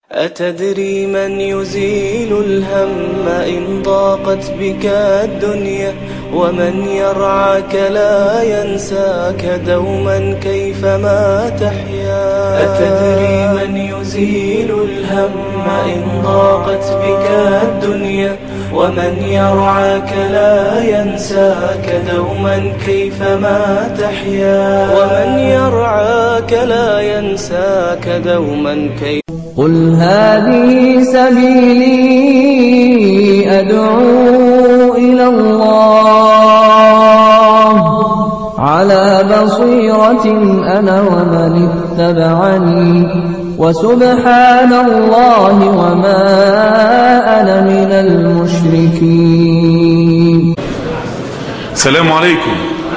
أتدري من يزيل الهم إن ضاقت بك الدنيا ومن يرعاك لا ينساك دوما كيفما تحيا أتدري من يزيل الهم إن ضاقت بك الدنيا ومن يرعاك لا ينساك دوما كيفما تحيا ومن يرعاك لا ينساك دوما كيف قل هذه سبيلي أدعو إلى الله على بصيرة أنا ومن اتبعني وسبحان الله وما أنا من المشركين السلام عليكم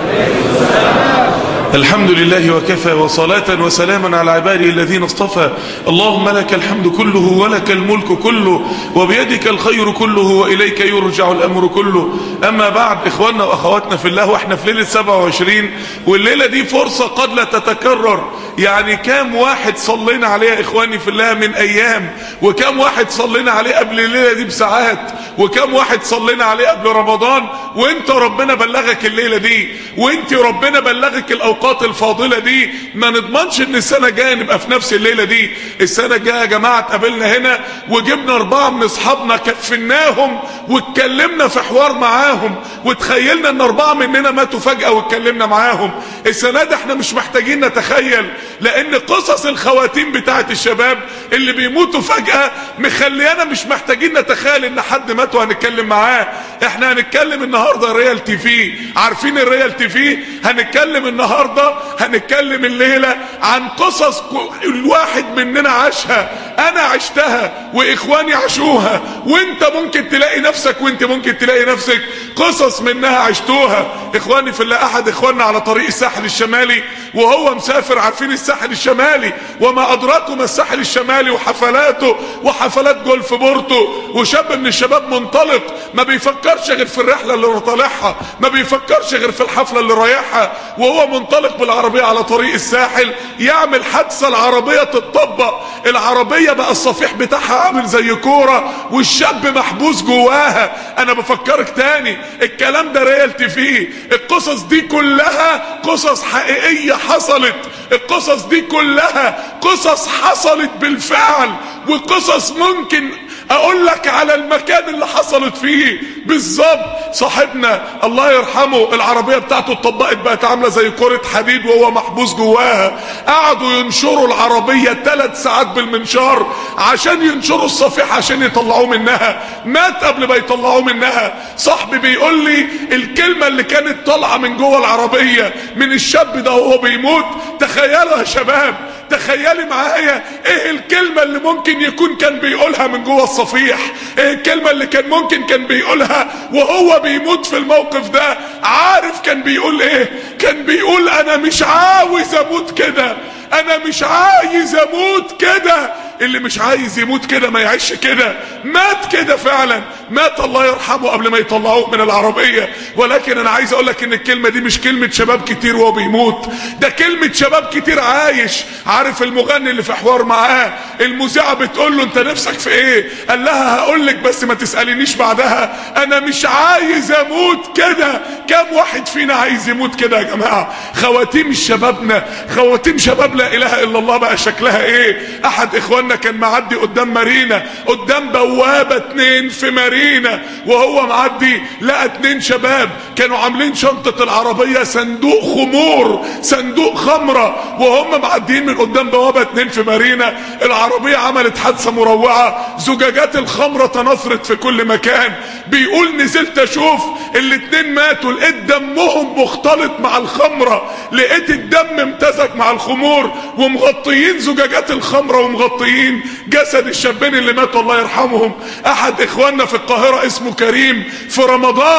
الحمد لله وكفى وصلاة وسلاما على عباده الذين اصطفى اللهم لك الحمد كله ولك الملك كله وبيدك الخير كله وإليك يرجع الأمر كله أما بعد إخواننا وأخواتنا في الله وإحنا في ليلة 27 والليلة دي فرصة قد لا تتكرر يعني كام واحد صلينا عليها إخواني في الله من أيام وكام واحد صلينا عليه قبل الليلة دي بساعات وكام واحد صلينا عليه قبل رمضان وانت ربنا بلغك الليلة دي وانت ربنا بلغك الأوقات الفاضلة دي ما نضمنش ان السنة الجايه نبقى في نفس الليلة دي السنة الجايه يا جماعة اتقابلنا هنا وجبنا اربعة من اصحابنا كفناهم واتكلمنا في حوار معاهم وتخيلنا ان اربعة مننا ماتوا فجأة واتكلمنا معاهم السنة دي احنا مش محتاجين نتخيل لان قصص الخواتيم بتاعت الشباب اللي بيموتوا فجأة مخليانا مش محتاجين نتخيل ان حد مات وهنتكلم معاه احنا هنتكلم النهاردة ريال تي في عارفين الريال تي في هنتكلم النهاردة هنتكلم الليلة عن قصص الواحد مننا عاشها انا عشتها واخواني عاشوها وانت ممكن تلاقي نفسك وانت ممكن تلاقي نفسك قصص منها عشتوها اخواني في الله احد اخواننا على طريق الساحل الشمالي وهو مسافر عارفين الساحل الشمالي وما ادراكم الساحل الشمالي وحفلاته وحفلات جولف بورتو وشاب من الشباب منطلق ما بيفكرش غير في الرحلة اللي طالعها ما بيفكرش غير في الحفلة اللي رايحها وهو منطلق بالعربية على طريق الساحل يعمل حادثة العربية تتطبق العربية بقى الصفيح بتاعها عامل زي كورة والشاب محبوس جواها انا بفكرك تاني الكلام ده ريالتي فيه القصص دي كلها قصص حقيقية حصلت القصص دي كلها قصص حصلت بالفعل وقصص ممكن اقول لك على المكان اللي حصلت فيه بالظبط صاحبنا الله يرحمه العربية بتاعته اتطبقت بقت عاملة زي كرة حديد وهو محبوس جواها قعدوا ينشروا العربية ثلاث ساعات بالمنشار عشان ينشروا الصفيح عشان يطلعوه منها مات قبل ما يطلعوه منها صاحبي بيقول لي الكلمة اللي كانت طالعة من جوه العربية من الشاب ده وهو بيموت تخيلوا يا شباب تخيلي معايا ايه الكلمة اللي ممكن يكون كان بيقولها من جوه الصفيح ايه الكلمة اللي كان ممكن كان بيقولها وهو بيموت في الموقف ده عارف كان بيقول ايه كان بيقول انا مش عاوز اموت كده انا مش عايز اموت كده اللي مش عايز يموت كده ما يعيش كده مات كده فعلا مات الله يرحمه قبل ما يطلعوه من العربية ولكن انا عايز اقولك ان الكلمة دي مش كلمة شباب كتير وهو بيموت ده كلمة شباب كتير عايش عارف المغني اللي في حوار معاه المذيعة بتقول له انت نفسك في ايه قال لها هقول لك بس ما تسألينيش بعدها انا مش عايز اموت كده كم واحد فينا عايز يموت كده يا جماعة خواتيم شبابنا خواتيم شباب لا اله الا الله بقى شكلها ايه احد اخواننا كان معدي قدام مارينا قدام بوابة اتنين في مارينا وهو معدي لقى اتنين شباب كانوا عاملين شنطة العربية صندوق خمور صندوق خمرة وهم معديين من قدام بوابة اتنين في مارينا العربية عملت حادثة مروعة زجاجات الخمرة تنثرت في كل مكان بيقول نزلت اشوف الاتنين ماتوا لقيت دمهم مختلط مع الخمرة لقيت الدم امتزج مع الخمور ومغطيين زجاجات الخمرة ومغطيين جسد الشابين اللي ماتوا الله يرحمهم احد اخواننا في القاهرة اسمه كريم في رمضان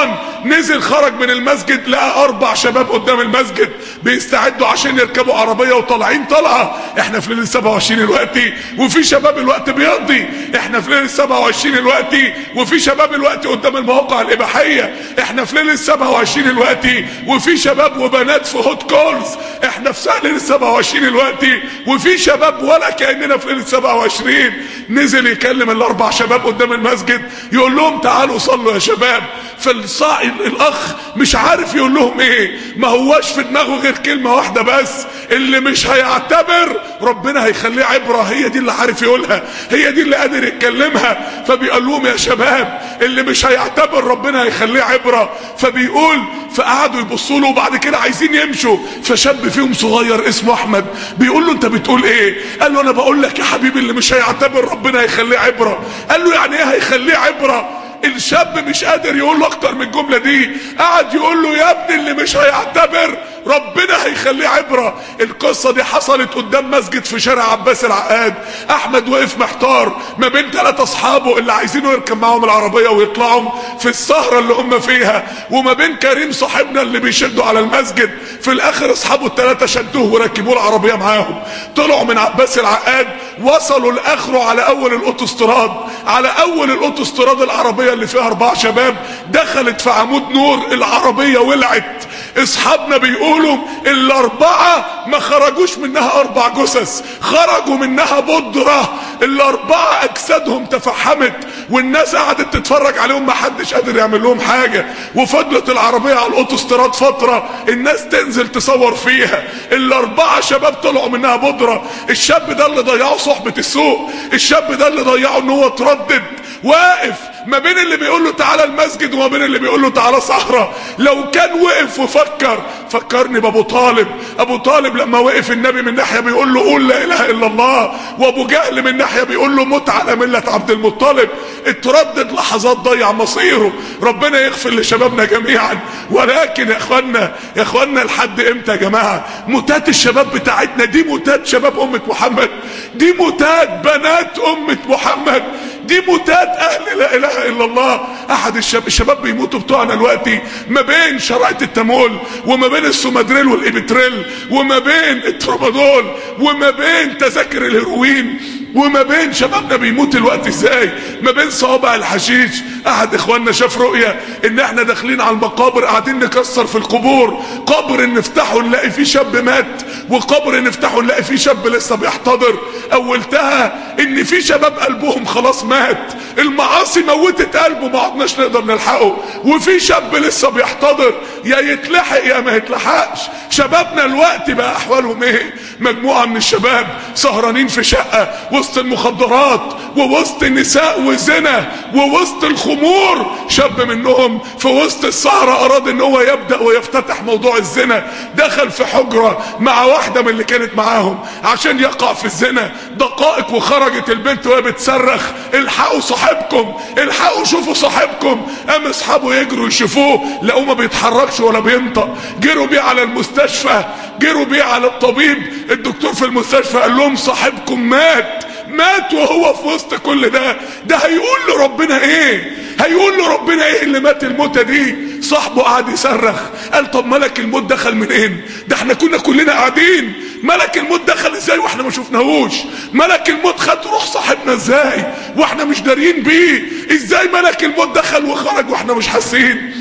نزل خرج من المسجد لقى اربع شباب قدام المسجد بيستعدوا عشان يركبوا عربيه وطالعين طلعه احنا في ليله 27 الوقتي وفي شباب الوقت بيقضي احنا في ليله 27 الوقتي وفي شباب الوقت قدام المواقع الاباحيه احنا في ليله 27 الوقتي وفي شباب وبنات في هوت كولز احنا في ليله 27 الوقتي وفي شباب ولا كاننا في ليله 27 نزل يكلم الاربع شباب قدام المسجد يقول لهم تعالوا صلوا يا شباب فالصاعد الاخ مش عارف يقول لهم ايه ما هواش في دماغه غير كلمه واحده بس اللي مش هيعتبر ربنا هيخليه عبره هي دي اللي عارف يقولها هي دي اللي قادر يتكلمها فبيقول لهم يا شباب اللي مش هيعتبر ربنا هيخليه عبره فبيقول فقعدوا يبصوا له وبعد كده عايزين يمشوا فشاب فيهم صغير اسمه احمد بيقول له انت بتقول ايه قال له انا بقول لك يا حبيبي اللي مش هيعتبر ربنا هيخليه عبره قال له يعني ايه هيخليه عبره الشاب مش قادر يقول له اكتر من الجمله دي قعد يقول له يا ابني اللي مش هيعتبر ربنا هيخليه عبره القصه دي حصلت قدام مسجد في شارع عباس العقاد احمد وقف محتار ما بين ثلاثه اصحابه اللي عايزينه يركب معاهم العربيه ويطلعوا في السهره اللي هم فيها وما بين كريم صاحبنا اللي بيشدوا على المسجد في الاخر اصحابه الثلاثه شدوه وركبوه العربيه معاهم طلعوا من عباس العقاد وصلوا لاخره على اول الاوتوستراد على اول الاوتوستراد العربيه اللي فيها اربع شباب دخلت في عمود نور العربيه ولعت اصحابنا بيقولوا الاربعه ما خرجوش منها اربع جثث خرجوا منها بودره الاربعه اجسادهم تفحمت والناس قعدت تتفرج عليهم ما حدش قادر يعمل لهم حاجه وفضلت العربيه على الاوتوستراد فتره الناس تنزل تصور فيها الاربعه شباب طلعوا منها بودره الشاب ده اللي ضيعه صحبه السوق الشاب ده اللي ضيعه ان هو تردد واقف ما بين اللي بيقول له تعالى المسجد وما بين اللي بيقول له تعالى صحراء لو كان وقف وفكر فكرني بابو طالب ابو طالب لما وقف النبي من ناحيه بيقول له قول لا اله الا الله وابو جهل من ناحيه بيقول له مت على مله عبد المطلب اتردد لحظات ضيع مصيره ربنا يغفر لشبابنا جميعا ولكن يا اخوانا يا اخوانا لحد امتى يا جماعه موتات الشباب بتاعتنا دي موتات شباب امه محمد دي موتات بنات امه محمد دي موتات اهل لا اله الا الله احد الشباب الشباب بيموتوا بتوعنا دلوقتي ما بين شرايط التامول وما بين السومادريل والابيتريل وما بين الترومادول وما بين تذاكر الهيروين وما بين شبابنا بيموت الوقت ازاي ما بين صوابع الحشيش احد اخواننا شاف رؤية ان احنا داخلين على المقابر قاعدين نكسر في القبور قبر نفتحه نلاقي فيه شاب مات وقبر نفتحه نلاقي فيه شاب لسه بيحتضر اولتها ان في شباب قلبهم خلاص مات المعاصي موتت قلبه ما عدناش نقدر نلحقه وفي شاب لسه بيحتضر يا يتلحق يا ما يتلحقش شبابنا الوقت بقى احوالهم ايه مجموعة من الشباب سهرانين في شقة وسط المخدرات ووسط النساء وزنا ووسط الخمور شاب منهم في وسط السهرة اراد ان هو يبدأ ويفتتح موضوع الزنا دخل في حجرة مع واحدة من اللي كانت معاهم عشان يقع في الزنا دقائق وخرجت البنت وهي بتصرخ الحقوا صاحبكم الحقوا شوفوا صاحبكم قام اصحابه يجروا يشوفوه لقوه ما بيتحركش ولا بينطق جروا بيه على المستشفى جروا بيه على الطبيب الدكتور في المستشفى قال لهم صاحبكم مات مات وهو في وسط كل ده ده هيقول له ربنا ايه هيقول له ربنا ايه اللي مات الموتة دي صاحبه قعد يصرخ قال طب ملك الموت دخل منين ده احنا كنا كلنا قاعدين ملك الموت دخل ازاي واحنا ما شفناهوش ملك الموت خد روح صاحبنا ازاي واحنا مش داريين بيه ازاي ملك الموت دخل وخرج واحنا مش حاسين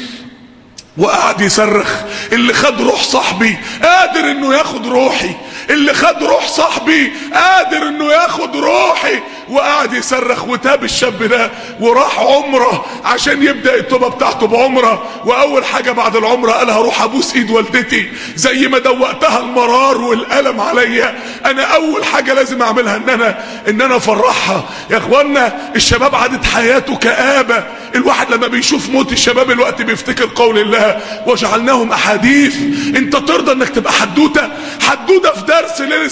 وقعد يصرخ اللي خد روح صاحبي قادر انه ياخد روحي اللي خد روح صاحبي قادر انه ياخد روحي وقعد يصرخ وتاب الشاب ده وراح عمره عشان يبدا التوبه بتاعته بعمره واول حاجه بعد العمره قالها روح ابوس ايد والدتي زي ما دوقتها المرار والالم عليا انا اول حاجه لازم اعملها ان انا ان انا افرحها يا اخوانا الشباب عادت حياته كابه الواحد لما بيشوف موت الشباب الوقت بيفتكر قول الله وجعلناهم احاديث انت ترضى انك تبقى حدوته حدوده في درس ليله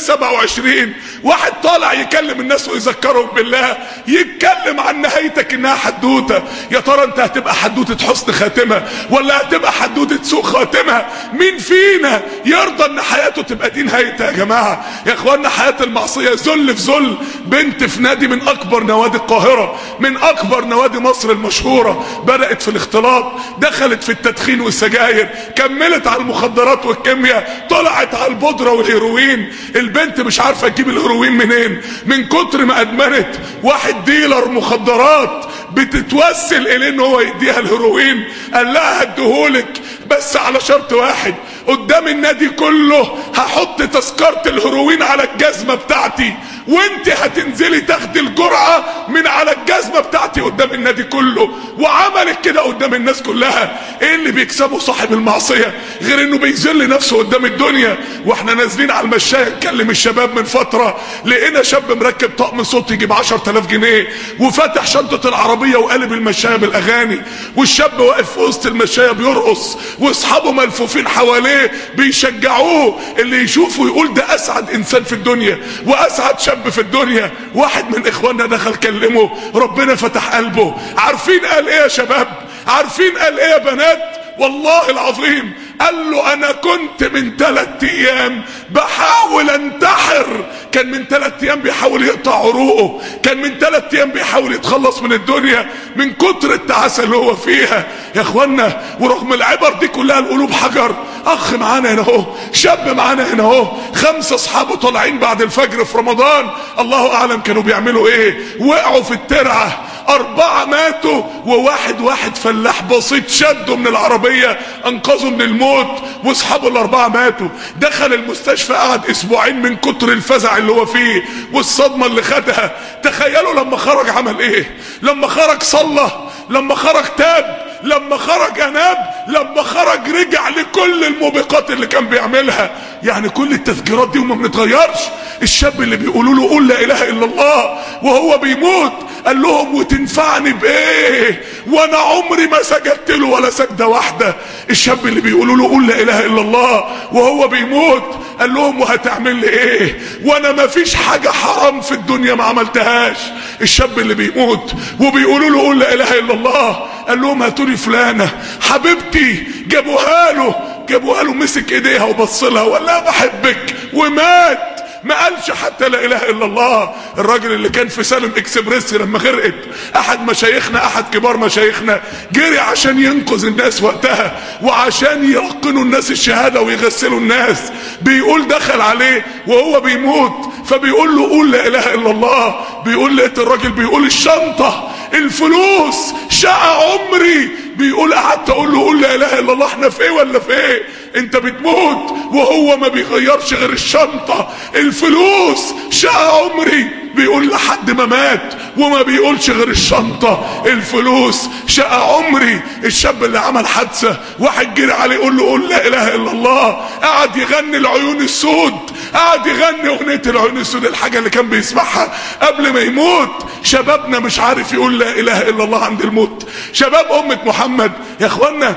27 واحد طالع يكلم الناس ويذكرهم بالله يتكلم عن نهايتك انها حدوته يا ترى انت هتبقى حدوته حسن خاتمه ولا هتبقى حدوته سوء خاتمه مين فينا يرضى ان حياته تبقى دي نهايتها يا جماعه يا اخوانا حياه المعصيه ذل في ذل بنت في نادي من اكبر نوادي القاهره من اكبر نوادي مصر المشهوره بدات في الاختلاط دخلت في التدخين والسجاير كملت على المخدرات والكيمياء طلعت على البودره والهيروين البنت مش عارفه تجيب الهيروين منين من كتر ما ادمنت واحد ديلر مخدرات بتتوسل اليه ان هو يديها الهيروين قال لها هديهولك بس على شرط واحد قدام النادي كله هحط تذكرة الهيروين على الجزمة بتاعتي وانت هتنزلي تاخدي الجرعة من على الجزمة بتاعتي قدام النادي كله وعملت كده قدام الناس كلها ايه اللي بيكسبه صاحب المعصية غير انه بيذل نفسه قدام الدنيا واحنا نازلين على المشاية نكلم الشباب من فترة لقينا شاب مركب طقم صوت يجيب 10000 جنيه وفتح شنطة العربية وقلب المشاية بالاغاني والشاب واقف في وسط المشاية بيرقص واصحابه ملفوفين حواليه بيشجعوه اللي يشوفه يقول ده اسعد انسان في الدنيا واسعد شاب في الدنيا واحد من اخواننا دخل كلمه ربنا فتح قلبه عارفين قال ايه يا شباب عارفين قال ايه يا بنات والله العظيم قال له انا كنت من ثلاث ايام بحاول انتحر كان من ثلاث ايام بيحاول يقطع عروقه كان من ثلاث ايام بيحاول يتخلص من الدنيا من كتر التعاسه اللي هو فيها يا اخوانا ورغم العبر دي كلها القلوب حجر اخ معانا هنا اهو شاب معانا هنا اهو خمسه اصحابه طالعين بعد الفجر في رمضان الله اعلم كانوا بيعملوا ايه وقعوا في الترعه أربعة ماتوا وواحد واحد فلاح بسيط شده من العربية أنقذه من الموت وأصحابه الأربعة ماتوا دخل المستشفى قعد أسبوعين من كتر الفزع اللي هو فيه والصدمة اللي خدها تخيلوا لما خرج عمل إيه لما خرج صلى لما خرج تاب لما خرج اناب لما خرج رجع لكل الموبقات اللي كان بيعملها يعني كل التذكيرات دي وما بنتغيرش الشاب اللي بيقولوا له قول لا اله الا الله وهو بيموت قال لهم وتنفعني بايه وانا عمري ما سجدت له ولا سجده واحده الشاب اللي بيقولوا له قول لا اله الا الله وهو بيموت قال لهم وهتعمل لي ايه وانا ما فيش حاجه حرام في الدنيا ما عملتهاش الشاب اللي بيموت وبيقولوا له قول لا اله الا الله قال لهم هاتوا لي فلانه حبيبتي جابوها له جابوها له مسك ايديها وبص لها ولا بحبك ومات ما قالش حتى لا اله الا الله الراجل اللي كان في سالم اكسبريس لما غرقت احد مشايخنا احد كبار مشايخنا جري عشان ينقذ الناس وقتها وعشان يلقنوا الناس الشهادة ويغسلوا الناس بيقول دخل عليه وهو بيموت فبيقول له قول لا اله الا الله بيقول لقيت الراجل بيقول الشنطة الفلوس شقى عمري بيقول قعدت اقول له قول لا اله الا الله احنا في ايه ولا في ايه انت بتموت وهو ما بيغيرش غير الشنطة الفلوس شقى عمري بيقول لحد ما مات وما بيقولش غير الشنطة الفلوس شقى عمري الشاب اللي عمل حادثة واحد جري عليه يقول له قول لا اله الا الله قعد يغني العيون السود قعد يغني اغنية العيون السود الحاجة اللي كان بيسمعها قبل ما يموت شبابنا مش عارف يقول لا اله الا الله عند الموت شباب امة محمد يا اخوانا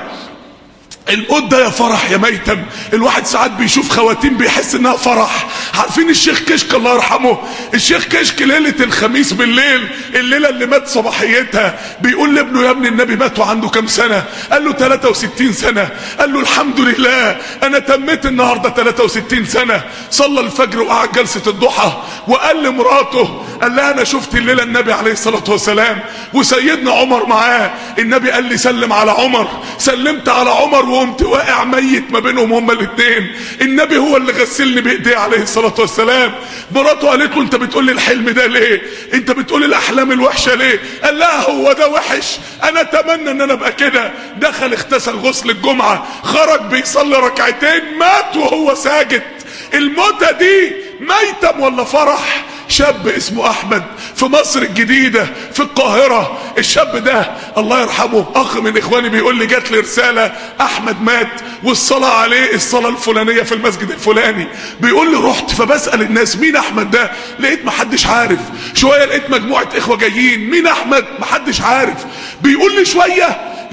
الموت ده يا فرح يا ميتم الواحد ساعات بيشوف خواتيم بيحس انها فرح عارفين الشيخ كشك الله يرحمه الشيخ كشك ليلة الخميس بالليل الليلة اللي مات صباحيتها بيقول لابنه يا ابن النبي مات وعنده كام سنة قال له 63 سنة قال له الحمد لله انا تميت النهاردة 63 سنة صلى الفجر وقعد جلسة الضحى وقال لمراته قال لها انا شفت الليلة النبي عليه الصلاة والسلام وسيدنا عمر معاه النبي قال لي سلم على عمر سلمت على عمر وقمت واقع ميت ما بينهم هما الاثنين النبي هو اللي غسلني بايديه عليه الصلاه والسلام مراته قالت له انت بتقول لي الحلم ده ليه انت بتقول لي الاحلام الوحشه ليه قال لها هو ده وحش انا اتمنى ان انا ابقى كده دخل اغتسل غسل الجمعه خرج بيصلي ركعتين مات وهو ساجد الموتة دي ميتم ولا فرح شاب اسمه احمد في مصر الجديدة في القاهرة الشاب ده الله يرحمه اخ من اخواني بيقول لي جات لي رسالة احمد مات والصلاة عليه الصلاة الفلانية في المسجد الفلاني بيقول لي رحت فبسأل الناس مين احمد ده لقيت محدش عارف شوية لقيت مجموعة اخوة جايين مين احمد محدش عارف بيقول لي شوية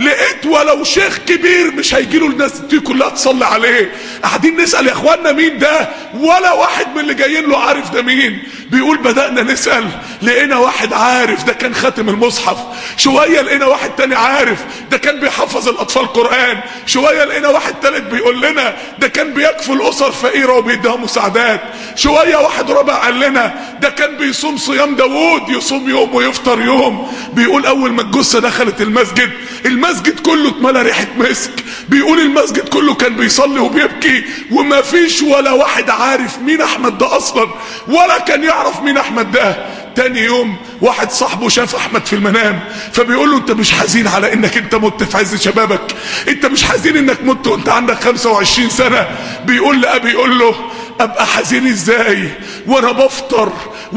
لقيت ولو شيخ كبير مش هيجيله الناس دي كلها تصلي عليه قاعدين نسال يا اخوانا مين ده ولا واحد من اللي جايين له عارف ده مين بيقول بدانا نسال لقينا واحد عارف ده كان خاتم المصحف شويه لقينا واحد تاني عارف ده كان بيحفظ الاطفال قران شويه لقينا واحد تالت بيقول لنا ده كان بيكفل اسر فقيره وبيديها مساعدات شويه واحد رابع قال لنا ده كان بيصوم صيام داوود يصوم يوم ويفطر يوم بيقول اول ما الجثه دخلت المسجد المسجد كله اتملى ريحه مسك بيقول المسجد كله كان بيصلي وبيبكي وما فيش ولا واحد عارف مين احمد ده اصلا ولا كان يعرف مين احمد ده تاني يوم واحد صاحبه شاف احمد في المنام فبيقول له انت مش حزين على انك انت مت في عز شبابك انت مش حزين انك مت وانت عندك 25 سنة بيقول لأبي يقول له ابقى حزين ازاي وانا بفطر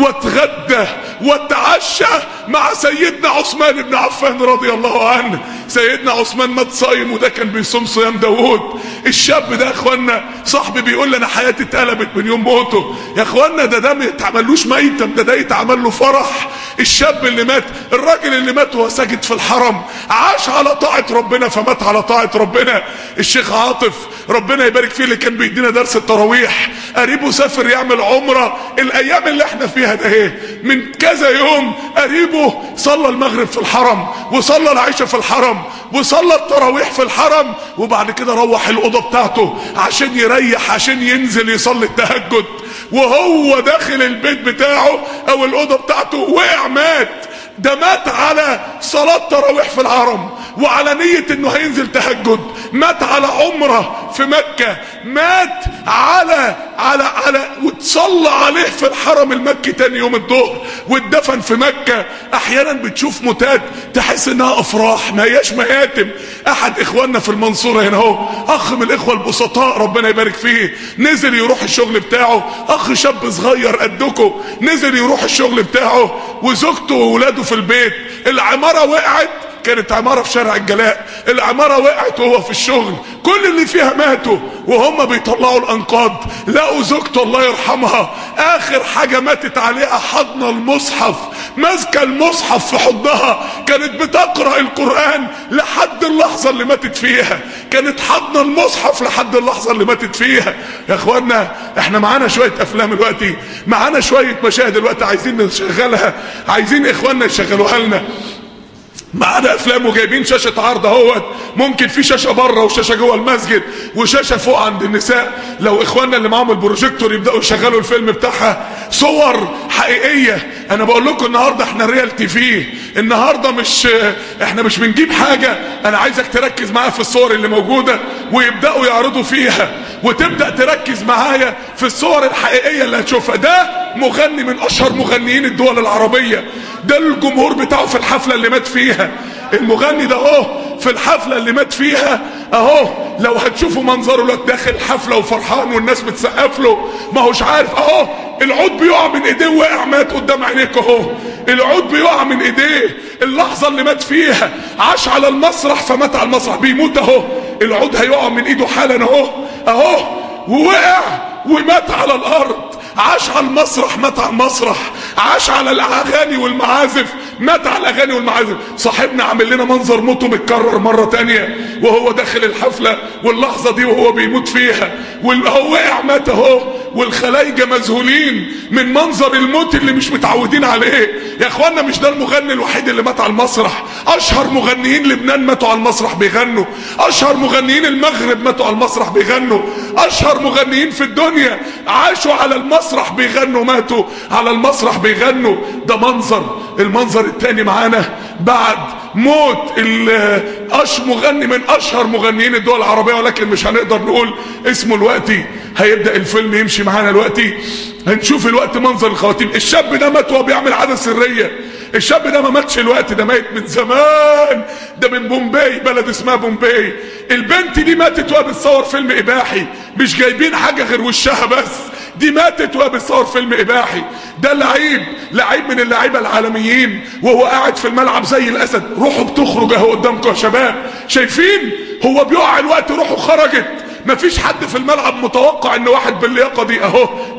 واتغدى واتعشى مع سيدنا عثمان بن عفان رضي الله عنه سيدنا عثمان مات صايم وده كان بيصوم صيام داوود الشاب ده يا اخوانا صاحبي بيقول لي انا حياتي اتقلبت من يوم موته يا اخوانا ده ده ما يتعملوش ميتم ده ده يتعمل له فرح الشاب اللي مات الراجل اللي مات وهو ساجد في الحرم عاش على طاعة ربنا فمات على طاعة ربنا الشيخ عاطف ربنا يبارك فيه اللي كان بيدينا درس التراويح قريبه سافر يعمل عمرة الايام اللي احنا فيها ده ايه من كذا يوم قريبه صلى المغرب في الحرم وصلى العشاء في الحرم وصلى التراويح في الحرم وبعد كده روح الاوضه بتاعته عشان يريح عشان ينزل يصلي التهجد وهو داخل البيت بتاعه او الاوضه بتاعته وقع مات ده مات على صلاة تراويح في الحرم وعلى نية انه هينزل تهجد مات على عمرة في مكة مات على على على وتصلى عليه في الحرم المكي تاني يوم الظهر واتدفن في مكة احيانا بتشوف موتات تحس انها افراح ما هياش مياتم احد اخواننا في المنصورة هنا اهو اخ من الاخوة البسطاء ربنا يبارك فيه نزل يروح الشغل بتاعه اخ شاب صغير قدكم نزل يروح الشغل بتاعه وزوجته وولاده في البيت العمارة وقعت كانت عمارة في شارع الجلاء العمارة وقعت وهو في الشغل كل اللي فيها ماتوا وهم بيطلعوا الانقاض لقوا زوجته الله يرحمها اخر حاجة ماتت عليها حضن المصحف ماسكة المصحف في حضنها كانت بتقرأ القرآن لحد اللحظة اللي ماتت فيها كانت حضن المصحف لحد اللحظة اللي ماتت فيها يا اخوانا احنا معانا شوية افلام دلوقتي معانا شوية مشاهد دلوقتي عايزين نشغلها عايزين اخواننا يشغلوها لنا معانا افلام وجايبين شاشه عرض اهوت ممكن في شاشه بره وشاشه جوه المسجد وشاشه فوق عند النساء لو اخواننا اللي معاهم البروجيكتور يبداوا يشغلوا الفيلم بتاعها صور حقيقيه انا بقول لكم النهارده احنا ريال تي في النهارده مش احنا مش بنجيب حاجه انا عايزك تركز معايا في الصور اللي موجوده ويبداوا يعرضوا فيها وتبدا تركز معايا في الصور الحقيقيه اللي هتشوفها ده مغني من اشهر مغنيين الدول العربيه ده الجمهور بتاعه في الحفله اللي مات فيها المغني ده اهو في الحفلة اللي مات فيها اهو لو هتشوفوا منظره لك داخل حفلة وفرحان والناس بتسقف له ما هوش عارف اهو العود بيقع من ايديه وقع مات قدام عينيك اهو العود بيقع من ايديه اللحظة اللي مات فيها عاش على المسرح فمات على المسرح بيموت اهو العود هيقع من ايده حالا اهو اهو ووقع ومات على الارض عاش على المسرح مات على المسرح عاش على الاغاني والمعازف مات على الاغاني والمعازف صاحبنا عامل لنا منظر موته متكرر مرة تانية وهو داخل الحفلة واللحظة دي وهو بيموت فيها وهو وقع مات اهو والخلايجة مذهولين من منظر الموت اللي مش متعودين عليه يا اخوانا مش ده المغني الوحيد اللي مات على المسرح اشهر مغنيين لبنان ماتوا على المسرح بيغنوا اشهر مغنيين المغرب ماتوا على المسرح بيغنوا اشهر مغنيين في الدنيا عاشوا على المسرح بيغنوا ماتوا على المسرح بيغنوا ده منظر المنظر التاني معانا بعد موت اش مغني من اشهر مغنيين الدول العربية ولكن مش هنقدر نقول اسمه دلوقتي هيبدأ الفيلم يمشي معانا دلوقتي هنشوف الوقت منظر الخواتيم الشاب ده مات وهو بيعمل عادة سرية الشاب ده ما ماتش الوقت ده ميت من زمان ده من بومباي بلد اسمها بومباي البنت دي ماتت وهي بتصور فيلم اباحي مش جايبين حاجة غير وشها بس دي ماتت وهي بتصور فيلم اباحي ده لعيب لعيب من اللعيبه العالميين وهو قاعد في الملعب زي الاسد روحه بتخرج اهو قدامكم يا شباب شايفين هو بيقع الوقت روحه خرجت مفيش حد في الملعب متوقع ان واحد باللياقه دي اهو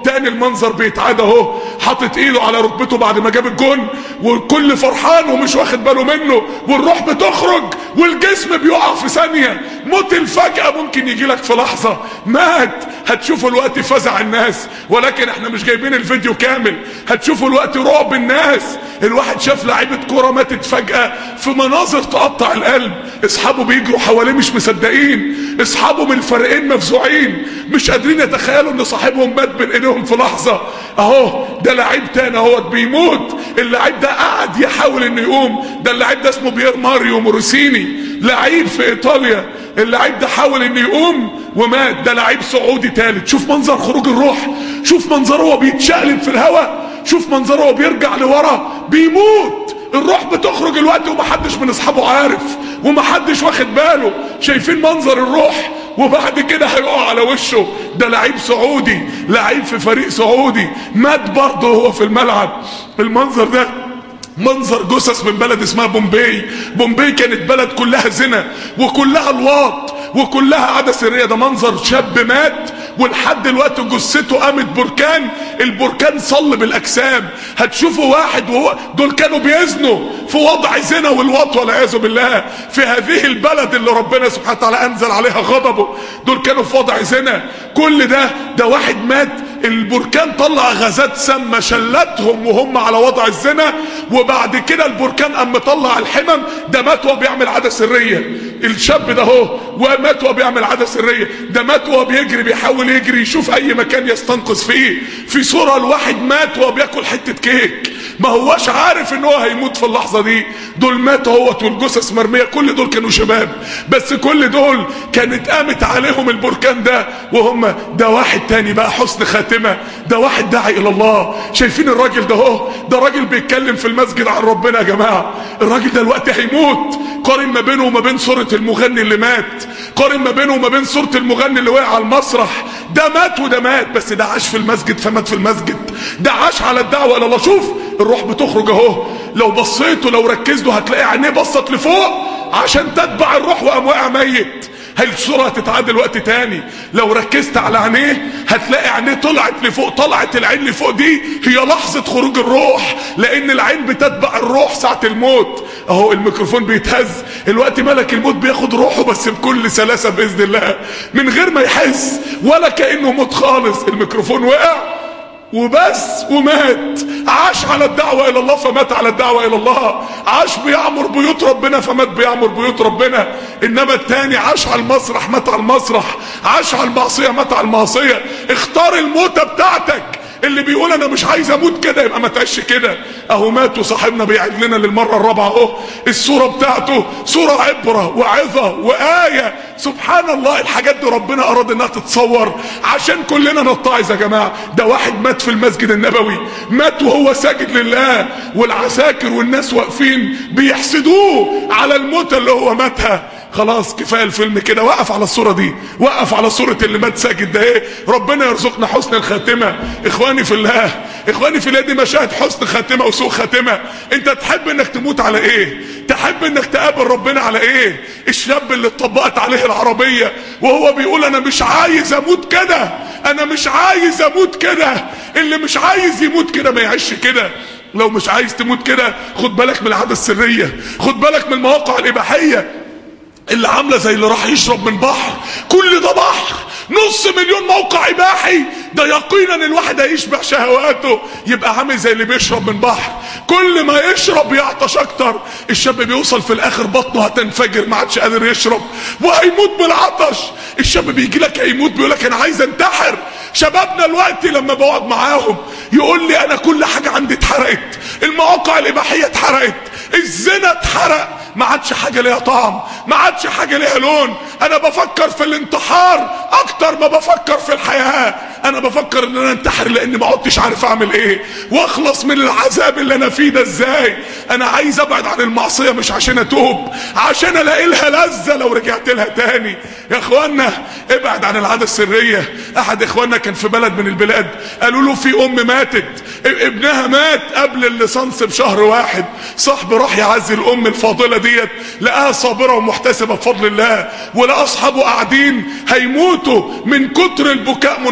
تاني المنظر بيتعاد اهو حاطط ايده على ركبته بعد ما جاب الجون والكل فرحان ومش واخد باله منه والروح بتخرج والجسم بيقع في ثانيه موت الفجأة ممكن يجي لك في لحظة مات هتشوفوا الوقت فزع الناس ولكن احنا مش جايبين الفيديو كامل هتشوفوا الوقت رعب الناس الواحد شاف لعيبة كورة ماتت فجأة في مناظر تقطع القلب اصحابه بيجروا حواليه مش مصدقين اصحابه من الفريقين مفزوعين مش قادرين يتخيلوا ان صاحبهم مات بين ايديهم في لحظة اهو ده لعيب تاني اهوت بيموت اللعيب ده قعد يحاول انه يقوم ده اللعيب ده اسمه بيير ماريو موروسيني لعيب في ايطاليا اللعيب ده حاول انه يقوم ومات ده لعيب سعودي تالت شوف منظر خروج الروح شوف منظره وهو بيتشقلب في الهواء شوف منظره وهو بيرجع لورا بيموت الروح بتخرج الوقت ومحدش من اصحابه عارف ومحدش واخد باله شايفين منظر الروح وبعد كده هيقع على وشه ده لعيب سعودي لعيب في فريق سعودي مات برضه وهو في الملعب المنظر ده منظر جثث من بلد اسمها بومبي بومبي كانت بلد كلها زنا وكلها الواط وكلها عادة سرية ده منظر شاب مات ولحد دلوقتي جثته قامت بركان البركان صلب الاجسام هتشوفوا واحد وهو دول كانوا بيزنوا في وضع زنا والواط والعياذ بالله في هذه البلد اللي ربنا سبحانه وتعالى انزل عليها غضبه دول كانوا في وضع زنا كل ده ده واحد مات البركان طلع غازات سامة شلتهم وهم على وضع الزنا وبعد كده البركان قام مطلع الحمم ده مات وهو بيعمل عادة سرية الشاب ده اهو ومات وهو بيعمل عادة سرية ده مات وهو بيجري بيحاول يجري يشوف اي مكان يستنقذ فيه في صورة الواحد مات وهو بياكل حتة كيك ما هواش عارف ان هو هيموت في اللحظة دي دول ماتوا هوت والجثث مرمية كل دول كانوا شباب بس كل دول كانت قامت عليهم البركان ده وهم ده واحد تاني بقى حسن خاتمة ده واحد داعي الى الله شايفين الراجل ده اهو ده راجل بيتكلم في المسجد عن ربنا يا جماعة الراجل ده الوقت هيموت قارن ما بينه وما بين صورة المغني اللي مات قارن ما بينه وما بين صورة المغني اللي وقع على المسرح ده مات وده مات بس ده عاش في المسجد فمات في المسجد ده عاش على الدعوة الى الله شوف الروح بتخرج اهو لو بصيتوا لو ركزتوا هتلاقي عينيه بصت لفوق عشان تتبع الروح وقام واقع ميت هل الصورة هتتعادل وقت تاني لو ركزت على عينيه هتلاقي عينيه طلعت لفوق طلعت العين لفوق دي هي لحظة خروج الروح لان العين بتتبع الروح ساعة الموت اهو الميكروفون بيتهز الوقت ملك الموت بياخد روحه بس بكل سلاسة باذن الله من غير ما يحس ولا كأنه موت خالص الميكروفون وقع وبس ومات عاش على الدعوة الى الله فمات على الدعوة الى الله عاش بيعمر بيوت ربنا فمات بيعمر بيوت ربنا انما التاني عاش على المسرح مات على المسرح عاش على المعصية مات على المعصية اختار الموتة بتاعتك اللي بيقول انا مش عايز اموت كده يبقى ما تعيش كده اهو مات وصاحبنا بيعيد لنا للمره الرابعه اهو الصوره بتاعته صوره عبره وعظه وايه سبحان الله الحاجات دي ربنا اراد انها تتصور عشان كلنا نتعظ يا جماعه ده واحد مات في المسجد النبوي مات وهو ساجد لله والعساكر والناس واقفين بيحسدوه على الموت اللي هو ماتها خلاص كفايه الفيلم كده وقف على الصوره دي وقف على صوره اللي مات ساجد ده ايه ربنا يرزقنا حسن الخاتمه اخواني في الله اخواني في الله دي مشاهد حسن خاتمه وسوء خاتمه انت تحب انك تموت على ايه تحب انك تقابل ربنا على ايه الشاب اللي اتطبقت عليه العربيه وهو بيقول انا مش عايز اموت كده انا مش عايز اموت كده اللي مش عايز يموت كده ما يعيش كده لو مش عايز تموت كده خد بالك من العاده السريه خد بالك من المواقع الاباحيه اللي عامله زي اللي راح يشرب من بحر كل ده بحر نص مليون موقع اباحي ده يقينا الواحد هيشبع شهواته يبقى عامل زي اللي بيشرب من بحر كل ما يشرب يعطش اكتر الشاب بيوصل في الاخر بطنه هتنفجر ما عادش قادر يشرب وهيموت بالعطش الشاب بيجي لك هيموت بيقول لك انا عايز انتحر شبابنا الوقت لما بقعد معاهم يقول لي انا كل حاجه عندي اتحرقت المواقع الاباحيه اتحرقت الزنا اتحرق ما عادش حاجه ليها طعم ما عادش حاجه ليها لون انا بفكر في الانتحار اكتر ما بفكر في الحياه انا بفكر ان انا انتحر لان ما عدتش عارف اعمل ايه واخلص من العذاب اللي انا فيه ده ازاي انا عايز ابعد عن المعصيه مش عشان اتوب عشان الاقي لها لذه لو رجعت لها تاني يا اخوانا ابعد عن العاده السريه احد اخواننا كان في بلد من البلاد قالوا له في ام ماتت ابنها مات قبل الليسانس بشهر واحد صاحبي راح يعزي الام الفاضله ديت لقاها صابره ومحتسبه بفضل الله ولقى اصحابه قاعدين هيموتوا من كتر البكاء منهارين من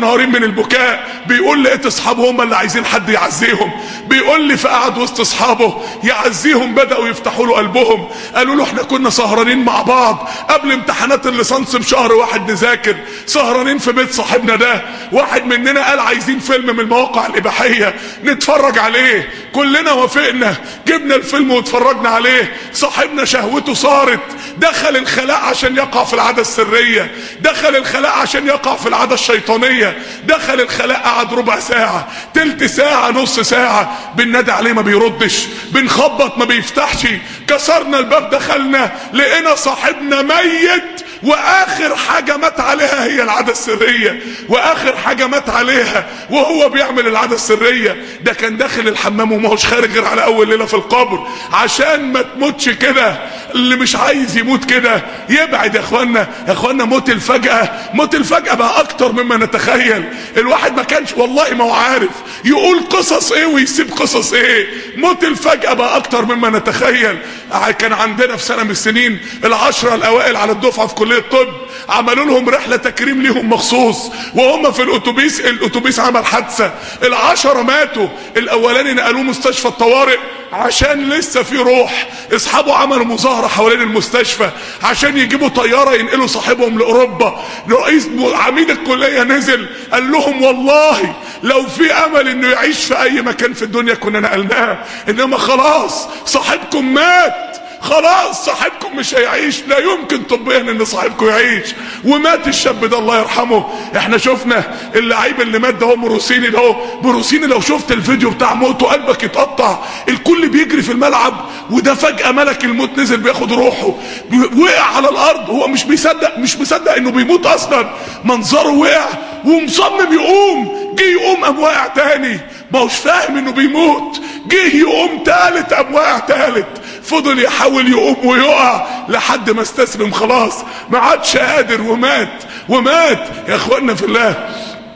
من البكاء بيقول لقيت اصحابه هم اللي عايزين حد يعزيهم بيقول لي فقعد وسط اصحابه يعزيهم بداوا يفتحوا له قلبهم قالوا له احنا كنا سهرانين مع بعض قبل امتحانات الليسانس بشهر واحد نذاكر سهرانين في بيت صاحبنا ده واحد مننا قال عايزين فيلم من المواقع الاباحيه نتفرج عليه كلنا وافقنا جبنا الفيلم واتفرجنا عليه صاحبنا شهوته صارت دخل الخلاء عشان يقع في العاده السريه دخل الخلاء عشان يقع في العاده الشيطانيه دخل الخلاء قعد ربع ساعه تلت ساعه نص ساعه بننادي عليه ما بيردش بنخبط ما بيفتحش كسرنا الباب دخلنا لقينا صاحبنا ميت واخر حاجة مات عليها هي العادة السرية واخر حاجة مات عليها وهو بيعمل العادة السرية ده كان داخل الحمام وما هوش خارج غير على اول ليلة في القبر عشان ما تموتش كده اللي مش عايز يموت كده يبعد يا اخوانا يا اخوانا موت الفجأة موت الفجأة بقى اكتر مما نتخيل الواحد ما كانش والله ما هو عارف يقول قصص ايه ويسيب قصص ايه موت الفجأة بقى اكتر مما نتخيل كان عندنا في سنة من السنين العشرة الاوائل على الدفعة في كلية الطب عملوا لهم رحلة تكريم ليهم مخصوص وهم في الاتوبيس الاتوبيس عمل حادثة العشرة ماتوا الاولاني نقلوه مستشفى الطوارئ عشان لسه في روح اصحابه عملوا مظاهرة حوالين المستشفى عشان يجيبوا طيارة ينقلوا صاحبهم لاوروبا رئيس عميد الكلية نزل قال لهم والله لو في امل انه يعيش في اي مكان في الدنيا كنا نقلناه انما خلاص صاحبكم مات خلاص صاحبكم مش هيعيش لا يمكن طبيا ان صاحبكم يعيش ومات الشاب ده الله يرحمه احنا شفنا اللعيب اللي مات ده هو بروسيني ده هو بروسيني لو شفت الفيديو بتاع موته قلبك يتقطع الكل بيجري في الملعب وده فجأة ملك الموت نزل بياخد روحه وقع على الارض هو مش بيصدق مش مصدق انه بيموت اصلا منظره وقع ومصمم يقوم جه يقوم قام واقع تاني ما هوش فاهم انه بيموت جه يقوم تالت قام واقع تالت فضل يحاول يقوم ويقع لحد ما استسلم خلاص ما عادش قادر ومات ومات يا اخوانا في الله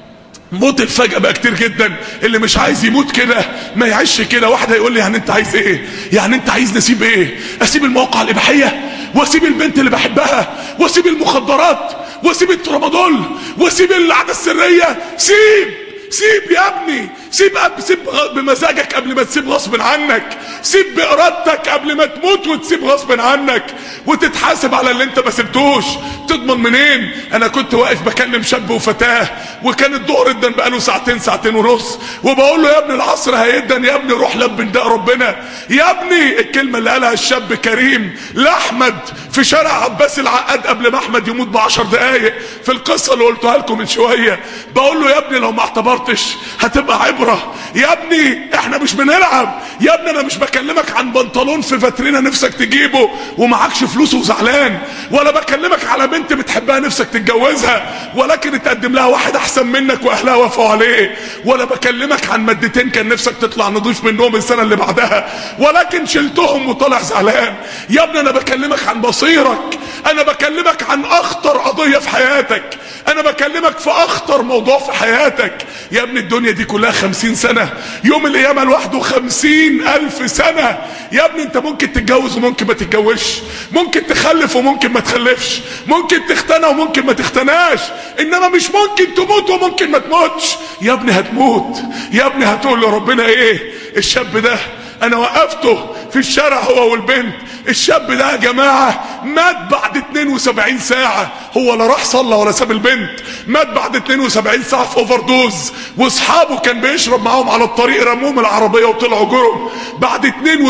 موت الفجأة بقى كتير جدا اللي مش عايز يموت كده ما يعيش كده واحد هيقول لي يعني انت عايز ايه يعني انت عايز نسيب ايه اسيب المواقع الاباحية واسيب البنت اللي بحبها واسيب المخدرات واسيب الترامادول واسيب العادة السرية سيب سيب يا ابني سيب أب سيب بمزاجك قبل ما تسيب غصب عنك سيب بإرادتك قبل ما تموت وتسيب غصب عنك وتتحاسب على اللي انت ما سبتوش تضمن منين انا كنت واقف بكلم شاب وفتاه وكان الظهر ادن بقاله ساعتين ساعتين ونص وبقول له يا ابني العصر هيدن يا ابني روح لبن ده ربنا يا ابني الكلمه اللي قالها الشاب كريم لاحمد في شارع عباس العقاد قبل ما احمد يموت بعشر دقايق في القصه اللي قلتها لكم من شويه بقول له يا ابني لو ما اعتبرتش هتبقى عبره يا ابني احنا مش بنلعب يا ابني انا مش بكلمك عن بنطلون في فاترينا نفسك تجيبه ومعكش فلوس وزعلان ولا بكلمك على بنت بتحبها نفسك تتجوزها ولكن تقدم لها واحد احسن منك واهلها وافقوا عليه ولا بكلمك عن مادتين كان نفسك تطلع نضيف منهم السنه اللي بعدها ولكن شلتهم وطالع زعلان يا ابني انا بكلمك عن بصيرك انا بكلمك عن اخطر قضيه في حياتك انا بكلمك في اخطر موضوع في حياتك يا ابني الدنيا دي كلها خمسين سنة يوم القيامة لوحده خمسين الف سنة يا ابني انت ممكن تتجوز وممكن ما تتجوزش ممكن تخلف وممكن ما تخلفش ممكن تختنى وممكن ما تختناش انما مش ممكن تموت وممكن ما تموتش يا ابني هتموت يا ابني هتقول لربنا ايه الشاب ده انا وقفته في الشارع هو والبنت الشاب ده يا جماعة مات بعد 72 ساعة هو لا راح صلى ولا ساب البنت مات بعد 72 ساعة في اوفر دوز واصحابه كان بيشرب معاهم على الطريق رموهم العربية وطلعوا جرم بعد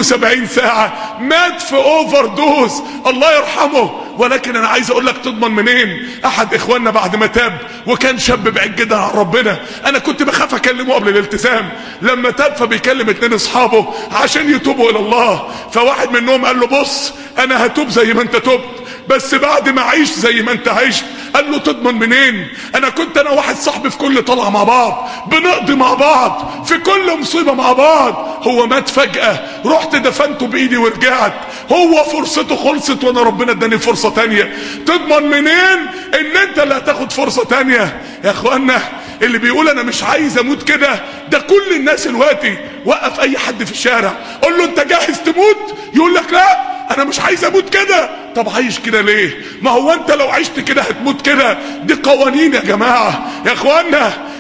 72 ساعة مات في اوفر دوز الله يرحمه ولكن انا عايز اقول لك تضمن منين احد اخواننا بعد ما تاب وكان شاب بعيد جدا عن ربنا انا كنت بخاف اكلمه قبل الالتزام لما تاب فبيكلم اتنين اصحابه عشان يتوبوا الى الله فواحد منهم قال له بص انا هتوب زي ما انت تبت بس بعد ما اعيش زي ما انت عشت قال له تضمن منين انا كنت انا واحد صاحبي في كل طلعه مع بعض بنقضي مع بعض في كل مصيبه مع بعض هو مات فجاه رحت دفنته بايدي ورجعت هو فرصته خلصت وانا ربنا اداني فرصه تانية تضمن منين ان انت اللي هتاخد فرصه تانية يا اخوانا اللي بيقول انا مش عايز اموت كده ده كل الناس دلوقتي وقف اي حد في الشارع قول له انت جاهز تموت يقول لك لا انا مش عايز اموت كده طب عايش كده ليه ما هو انت لو عشت كده هتموت كده دي قوانين يا جماعة يا اخوانا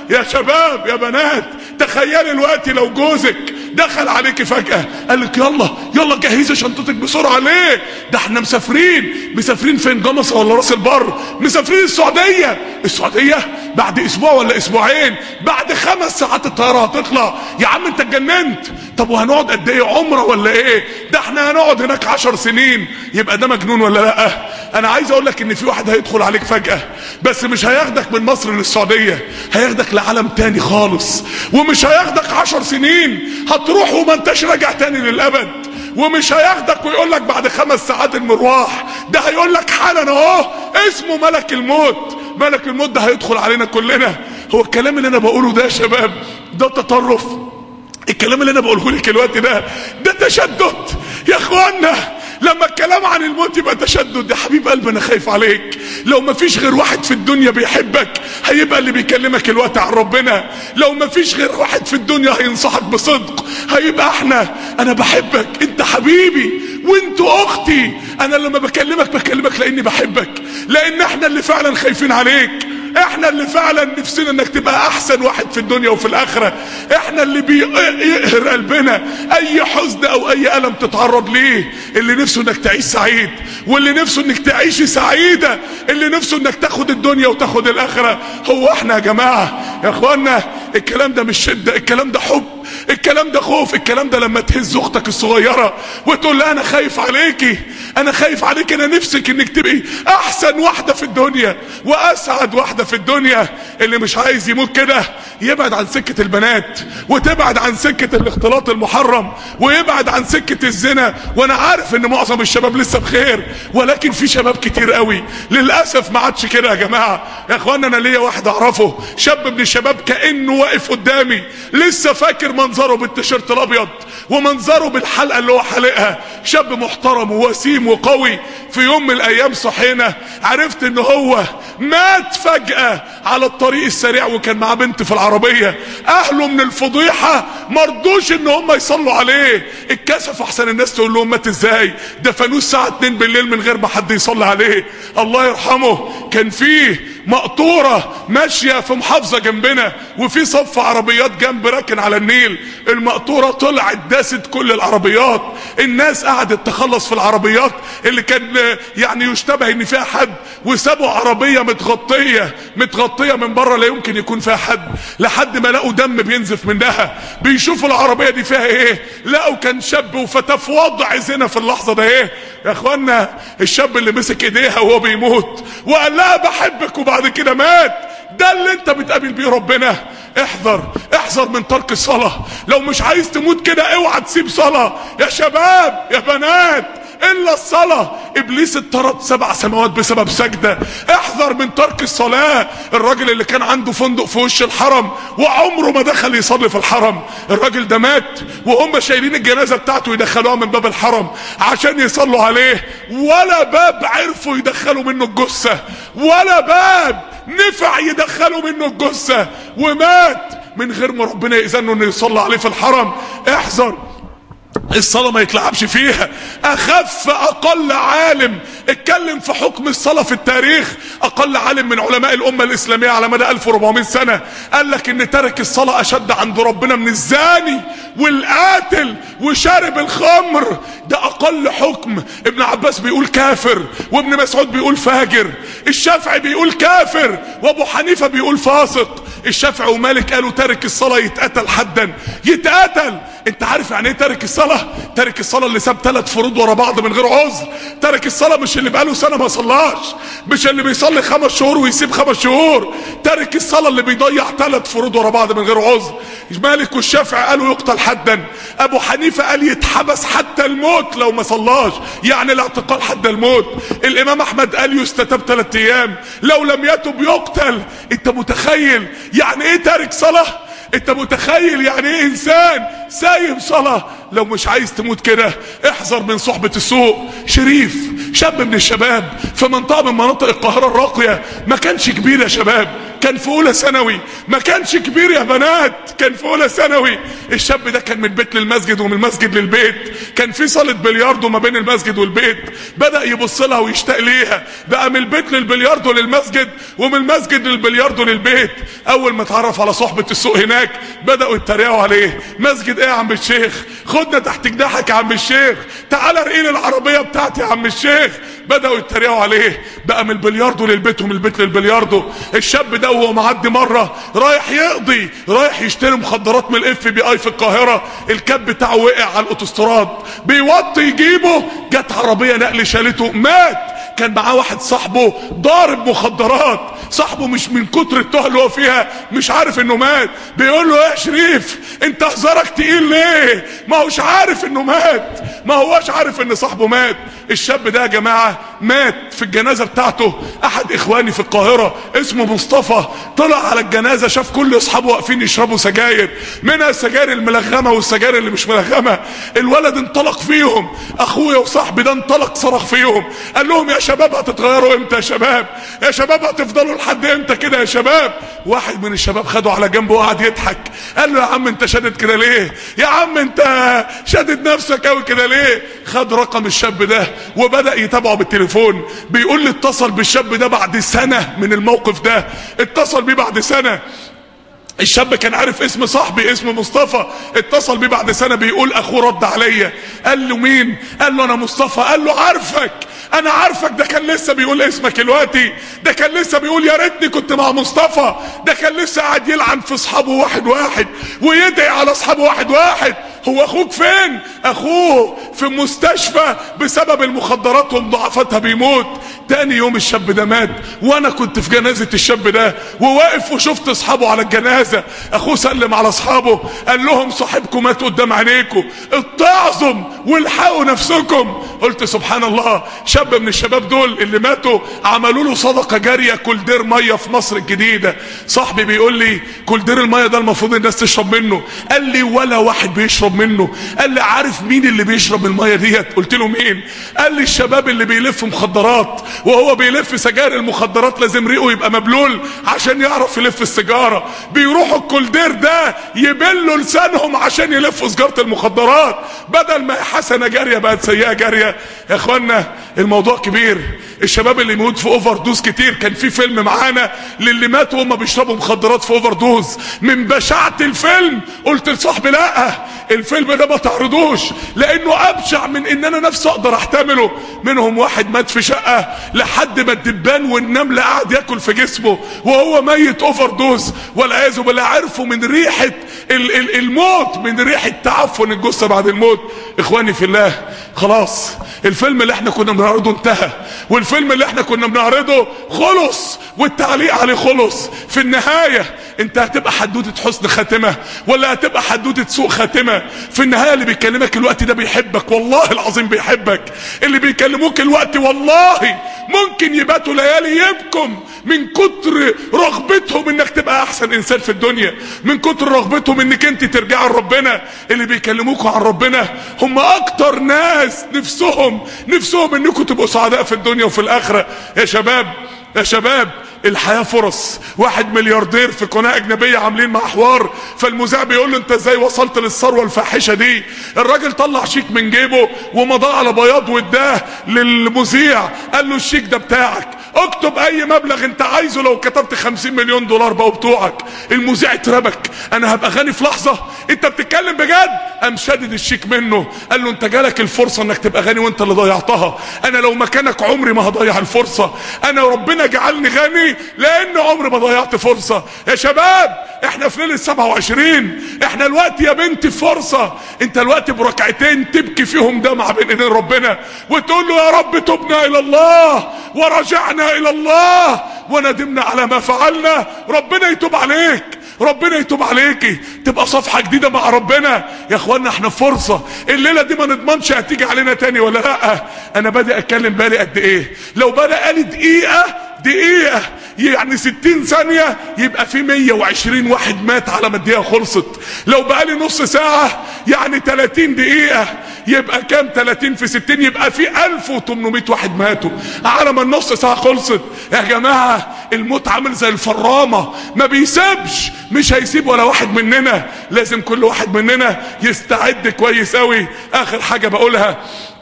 يا شباب يا بنات تخيلي الوقت لو جوزك دخل عليك فجأة قال لك يلا يلا جهزي شنطتك بسرعة ليه ده احنا مسافرين مسافرين فين جمصة ولا راس البر مسافرين السعودية السعودية بعد اسبوع ولا اسبوعين بعد خمس ساعات الطيارة هتطلع يا عم انت اتجننت طب وهنقعد قد ايه عمره ولا ايه ده احنا هنقعد هناك عشر سنين يبقى ده مجنون ولا لا انا عايز اقول لك ان في واحد هيدخل عليك فجأة بس مش هياخدك من مصر للسعودية هياخدك لعالم تاني خالص ومش هياخدك عشر سنين هتروح وما انتش راجع تاني للابد ومش هياخدك ويقول لك بعد خمس ساعات المروح ده هيقول لك حالا اهو اسمه ملك الموت ملك الموت ده هيدخل علينا كلنا هو الكلام اللي انا بقوله ده يا شباب ده تطرف الكلام اللي انا بقوله لك الوقت ده ده تشدد يا اخوانا لما الكلام عن الموت يبقى تشدد يا حبيب قلبي انا خايف عليك لو ما فيش غير واحد في الدنيا بيحبك هيبقى اللي بيكلمك الوقت عن ربنا لو ما فيش غير واحد في الدنيا هينصحك بصدق هيبقى احنا انا بحبك انت حبيبي وانت اختي انا لما بكلمك بكلمك لاني بحبك لان احنا اللي فعلا خايفين عليك احنا اللي فعلا نفسنا انك تبقى احسن واحد في الدنيا وفي الاخرة احنا اللي بيقهر قلبنا اي حزن او اي الم تتعرض ليه اللي نفسه انك تعيش سعيد واللي نفسه انك تعيشي سعيدة اللي نفسه انك تاخد الدنيا وتاخد الاخرة هو احنا يا جماعة يا اخوانا الكلام ده مش شدة الكلام ده حب الكلام ده خوف الكلام ده لما تهز اختك الصغيرة وتقول لها انا خايف عليكي انا خايف عليك انا نفسك انك تبقي احسن واحدة في الدنيا واسعد واحدة في الدنيا اللي مش عايز يموت كده يبعد عن سكة البنات وتبعد عن سكة الاختلاط المحرم ويبعد عن سكة الزنا وانا عارف ان معظم الشباب لسه بخير ولكن في شباب كتير قوي للأسف ما عادش كده يا جماعة يا اخوانا انا ليا واحد اعرفه شاب من الشباب كأنه واقف قدامي لسه فاكر منظره بالتيشيرت الابيض ومنظره بالحلقة اللي هو حلقها شاب محترم ووسيم وقوي في يوم من الايام صحينا عرفت ان هو مات فجأة على الطريق السريع وكان معاه بنت في العربية اهله من الفضيحة مرضوش ان هم يصلوا عليه اتكسف احسن الناس تقول لهم مات ازاي ده فانوس الساعة 2 بالليل من غير ما حد يصلي عليه الله يرحمه كان فيه مقطورة ماشية في محافظة جنبنا وفي صف عربيات جنب راكن على النيل المقطورة طلعت داست كل العربيات الناس قعدت تخلص في العربيات اللي كان يعني يشتبه ان فيها حد وسابوا عربية متغطية متغطية من بره لا يمكن يكون فيها حد لحد ما لقوا دم بينزف منها بيشوفوا العربية دي فيها ايه لقوا كان شاب وفتاة في وضع زنا في اللحظة ده ايه يا اخوانا الشاب اللي مسك ايديها وهو بيموت وقال لها بحبك وبعد كده مات ده اللي انت بتقابل بيه ربنا احذر احذر من ترك الصلاة لو مش عايز تموت كده اوعى تسيب صلاة يا شباب يا بنات الا الصلاة ابليس اتطرد سبع سماوات بسبب سجدة احذر من ترك الصلاة الراجل اللي كان عنده فندق في وش الحرم وعمره ما دخل يصلي في الحرم الراجل ده مات وهم شايلين الجنازة بتاعته يدخلوها من باب الحرم عشان يصلوا عليه ولا باب عرفوا يدخلوا منه الجثة ولا باب نفع يدخلوا منه الجثة ومات من غير ما ربنا يأذنه انه يصلي عليه في الحرم احذر الصلاة ما يتلعبش فيها اخف اقل عالم اتكلم في حكم الصلاة في التاريخ اقل عالم من علماء الامة الاسلامية على مدى 1400 سنة قال لك ان ترك الصلاة اشد عند ربنا من الزاني والقاتل وشارب الخمر ده اقل حكم ابن عباس بيقول كافر وابن مسعود بيقول فاجر الشافعي بيقول كافر وابو حنيفة بيقول فاسق الشافعي ومالك قالوا تارك الصلاة يتقتل حدا يتقتل انت عارف يعني ايه تارك الصلاة تارك الصلاة اللي ساب ثلاث فروض ورا بعض من غير عذر تارك الصلاة مش اللي بقاله سنة ما صلاش مش اللي بيصلي خمس شهور ويسيب خمس شهور تارك الصلاة اللي بيضيع ثلاث فروض ورا بعض من غير عذر مالك والشافعي قالوا يقتل حدا ابو حنيفة قال يتحبس حتى الموت لو ما صلاش يعني الاعتقال حد الموت الامام احمد قال يستتاب ثلاث ايام لو لم يتب يقتل انت متخيل يعني ايه تارك صلاه انت متخيل يعني ايه انسان سايب صلاة لو مش عايز تموت كده احذر من صحبة السوء شريف شاب من الشباب في منطقة من مناطق القاهرة الراقية ما كانش كبير يا شباب كان في اولى ثانوي ما كانش كبير يا بنات كان في اولى ثانوي الشاب ده كان من البيت للمسجد ومن المسجد للبيت كان في صاله بلياردو ما بين المسجد والبيت بدا يبص لها ويشتاق ليها بقى من البيت للبلياردو للمسجد ومن المسجد للبلياردو للبيت اول ما اتعرف على صحبه السوق هناك بداوا يتريقوا عليه مسجد ايه يا عم الشيخ خدنا تحت جناحك يا عم الشيخ تعالى ارقيني العربيه بتاعتي يا عم الشيخ بداوا يتريقوا عليه بقى من البلياردو للبيت ومن البيت للبلياردو الشاب ده وهو معدي مره رايح يقضي رايح يشتري مخدرات من الاف بي اي في القاهره الكاب بتاعه وقع على الاوتوستراد بيوطي يجيبه جت عربيه نقل شالته مات كان معاه واحد صاحبه ضارب مخدرات صاحبه مش من كتر التهل اللي هو فيها مش عارف انه مات بيقول له يا شريف انت هزارك تقيل ليه ما هوش عارف انه مات ما هوش عارف ان صاحبه مات الشاب ده يا جماعه مات في الجنازه بتاعته احد اخواني في القاهره اسمه مصطفى طلع على الجنازه شاف كل اصحابه واقفين يشربوا سجاير منها السجاير الملغمه والسجاير اللي مش ملغمه الولد انطلق فيهم اخويا وصاحبي ده انطلق صرخ فيهم قال لهم يا شباب هتتغيروا امتى يا شباب يا شباب هتفضلوا لحد امتى كده يا شباب واحد من الشباب خده على جنبه وقعد يضحك قال له يا عم انت شادد كده ليه يا عم انت شادد نفسك قوي كده ليه خد رقم الشاب ده وبدا يتابعه بالتليفون بيقول لي اتصل بالشاب ده بعد سنه من الموقف ده اتصل بيه بعد سنه الشاب كان عارف اسم صاحبي اسم مصطفى اتصل بيه بعد سنه بيقول اخوه رد عليا قال له مين قال له انا مصطفى قال له عارفك انا عارفك ده كان لسه بيقول اسمك دلوقتي ده كان لسه بيقول يا ريتني كنت مع مصطفى ده كان لسه قاعد يلعن في اصحابه واحد واحد ويدعي على اصحابه واحد واحد هو اخوك فين اخوه في مستشفى بسبب المخدرات ومضاعفاتها بيموت تاني يوم الشاب ده مات وانا كنت في جنازة الشاب ده وواقف وشفت اصحابه على الجنازة اخوه سلم على اصحابه قال لهم صاحبكم مات قدام عينيكم اتعظم والحقوا نفسكم قلت سبحان الله شاب من الشباب دول اللي ماتوا عملوا له صدقة جارية كولدير مية في مصر الجديدة صاحبي بيقول لي كولدير المية ده المفروض الناس تشرب منه قال لي ولا واحد بيشرب منه قال لي عارف مين اللي بيشرب المية ديت قلت له مين قال لي الشباب اللي بيلف مخدرات وهو بيلف سجاير المخدرات لازم ريقه يبقى مبلول عشان يعرف يلف السيجارة بيروحوا الكولدير ده يبلوا لسانهم عشان يلفوا سجارة المخدرات بدل ما حسنة جارية بقت سيئة جارية يا اخوانا الموضوع كبير الشباب اللي يموت في اوفر دوز كتير كان في فيلم معانا للي ماتوا وهم بيشربوا مخدرات في اوفر دوز من بشاعة الفيلم قلت لصاحبي لا الفيلم ده ما تعرضوش لانه ابشع من ان انا نفسي اقدر احتمله منهم واحد مات في شقة لحد ما الدبان والنمل قاعد ياكل في جسمه وهو ميت اوفر دوز والعياذ بالله عرفوا من ريحة ال ال الموت من ريحة تعفن الجثة بعد الموت اخواني في الله خلاص الفيلم اللي احنا كنا بنعرضه انتهى والفيلم اللي احنا كنا بنعرضه خلص والتعليق عليه خلص في النهاية انت هتبقى حدودة حسن خاتمة ولا هتبقى حدودة سوء خاتمة في النهاية اللي بيكلمك الوقت ده بيحبك والله العظيم بيحبك اللي بيكلموك الوقت والله ممكن يباتوا ليالي يبكم من كتر رغبتهم انك تبقى احسن انسان في الدنيا من كتر رغبتهم انك انت ترجع لربنا اللي بيكلموكوا عن ربنا هم اكتر ناس نفسهم نفسهم انكم تبقوا سعداء في الدنيا وفي الاخرة يا شباب يا شباب الحياة فرص واحد ملياردير في قناة اجنبية عاملين مع حوار فالمذيع بيقول له انت ازاي وصلت للثروة الفاحشة دي الراجل طلع شيك من جيبه ومضاه على بياض واداه للمذيع قال له الشيك ده بتاعك اكتب اي مبلغ انت عايزه لو كتبت خمسين مليون دولار بقوا بتوعك المذيع اتربك انا هبقى غني في لحظة انت بتتكلم بجد قام شادد الشيك منه قال له انت جالك الفرصة انك تبقى غني وانت اللي ضيعتها انا لو مكانك عمري ما هضيع الفرصة انا ربنا جعلني غني لان عمري ما ضيعت فرصة يا شباب احنا في ليلة 27 احنا الوقت يا بنتي فرصة انت الوقت بركعتين تبكي فيهم دمعة بين ايدين ربنا وتقول له يا رب تبنا الى الله ورجعنا الى الله وندمنا على ما فعلنا ربنا يتوب عليك ربنا يتوب عليكي تبقى صفحة جديدة مع ربنا يا اخوانا احنا في فرصة الليلة دي ما نضمنش هتيجي علينا تاني ولا لا انا بادئ اتكلم بالي قد ايه لو بادئ قالي دقيقة دقيقة يعني 60 ثانية يبقى في 120 واحد مات على ما الدقيقة خلصت لو بقالي نص ساعة يعني 30 دقيقة يبقى كام 30 في 60 يبقى في 1800 واحد ماتوا على ما النص ساعة خلصت يا جماعة الموت عامل زي الفرامة ما بيسيبش مش هيسيب ولا واحد مننا لازم كل واحد مننا يستعد كويس قوي اخر حاجة بقولها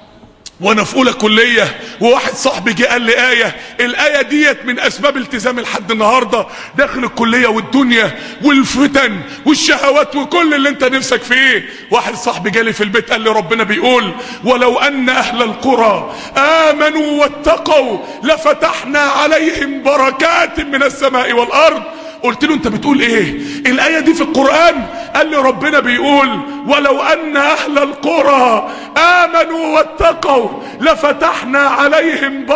وانا في اولى كليه وواحد صاحبي جه قال لي ايه الايه ديت من اسباب التزامي لحد النهارده داخل الكليه والدنيا والفتن والشهوات وكل اللي انت نفسك فيه واحد صاحبي جالي في البيت قال لي ربنا بيقول ولو ان اهل القرى امنوا واتقوا لفتحنا عليهم بركات من السماء والارض قلت له انت بتقول ايه الايه دي في القران قال لي ربنا بيقول ولو ان اهل القرى امنوا واتقوا لفتحنا عليهم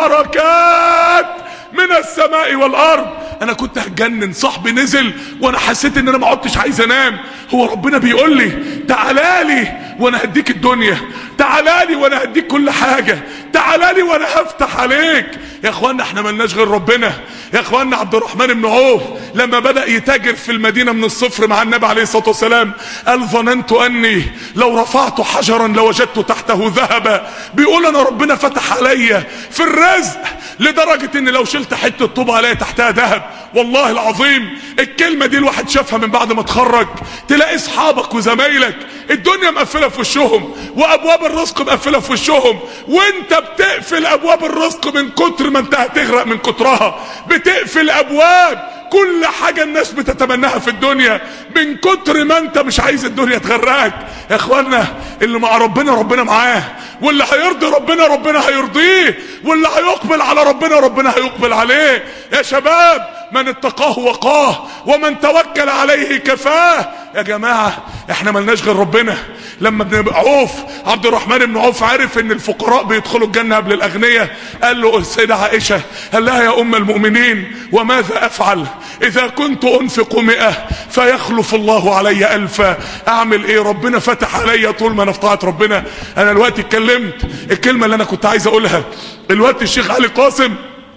بركات من السماء والارض انا كنت هتجنن صاحبي نزل وانا حسيت ان انا ما عدتش عايز انام هو ربنا بيقول لي تعالى لي وانا هديك الدنيا تعالى لي وانا هديك كل حاجه تعالى لي وانا هفتح عليك يا اخوانا احنا ملناش غير ربنا يا اخوانا عبد الرحمن بن عوف لما بدا يتاجر في المدينه من الصفر مع النبي عليه الصلاه والسلام قال ظننت اني لو رفعت حجرا لوجدت تحته ذهبا بيقول انا ربنا فتح عليا في الرزق لدرجه ان لو شلت حته طوبه الاقي تحتها ذهب والله العظيم الكلمه دي الواحد شافها من بعد ما اتخرج تلاقي اصحابك وزمايلك الدنيا مقفله في وشهم وابواب الرزق مقفله في وشهم وانت بتقفل ابواب الرزق من كتر ما انت هتغرق من كترها بتقفل ابواب كل حاجة الناس بتتمناها في الدنيا من كتر ما انت مش عايز الدنيا تغرقك يا اخوانا اللي مع ربنا ربنا معاه واللي هيرضي ربنا ربنا هيرضيه واللي هيقبل على ربنا ربنا هيقبل عليه يا شباب من اتقاه وقاه ومن توكل عليه كفاه يا جماعة احنا ملناش غير ربنا لما ابن عوف عبد الرحمن بن عوف عارف ان الفقراء بيدخلوا الجنة قبل الاغنياء قال له السيدة عائشة قال لها يا ام المؤمنين وماذا افعل اذا كنت انفق مئة فيخلف الله علي الفا اعمل ايه ربنا فتح عليا طول ما انا في طاعة ربنا انا الوقت اتكلمت الكلمة اللي انا كنت عايز اقولها الوقت الشيخ علي قاسم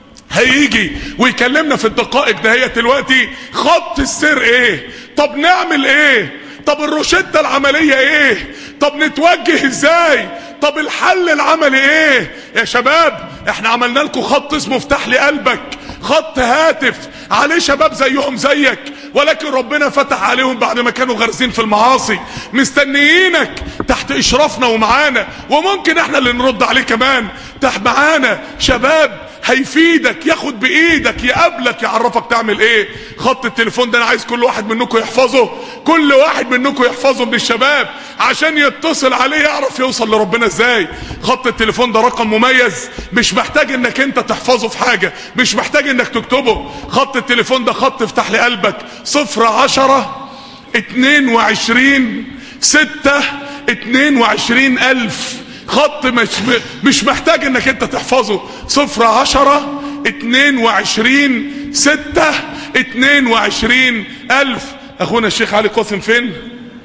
هيجي ويكلمنا في الدقائق دهيت دلوقتي خط السر ايه طب نعمل ايه طب الروشتة العملية ايه طب نتوجه ازاي طب الحل العملي ايه يا شباب احنا عملنا لكم خط اسمه افتح لي قلبك خط هاتف عليه شباب زيهم زيك ولكن ربنا فتح عليهم بعد ما كانوا غارزين في المعاصي مستنيينك تحت اشرافنا ومعانا وممكن احنا اللي نرد عليه كمان تحت معانا شباب هيفيدك ياخد بايدك يقابلك يعرفك تعمل ايه خط التليفون ده انا عايز كل واحد منكم يحفظه كل واحد منكم يحفظه من الشباب عشان يتصل عليه يعرف يوصل لربنا ازاي خط التليفون ده رقم مميز مش محتاج انك انت تحفظه في حاجة مش محتاج انك تكتبه خط التليفون ده خط افتح لي قلبك صفر عشرة اتنين وعشرين ستة اتنين وعشرين الف خط مش مش محتاج انك انت تحفظه صفر عشرة اتنين وعشرين ستة اتنين وعشرين الف اخونا الشيخ علي قاسم فين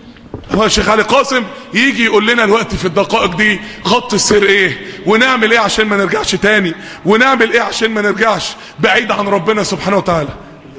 هو الشيخ علي قاسم يجي يقول لنا الوقت في الدقائق دي خط السر ايه ونعمل ايه عشان ما نرجعش تاني ونعمل ايه عشان ما نرجعش بعيد عن ربنا سبحانه وتعالى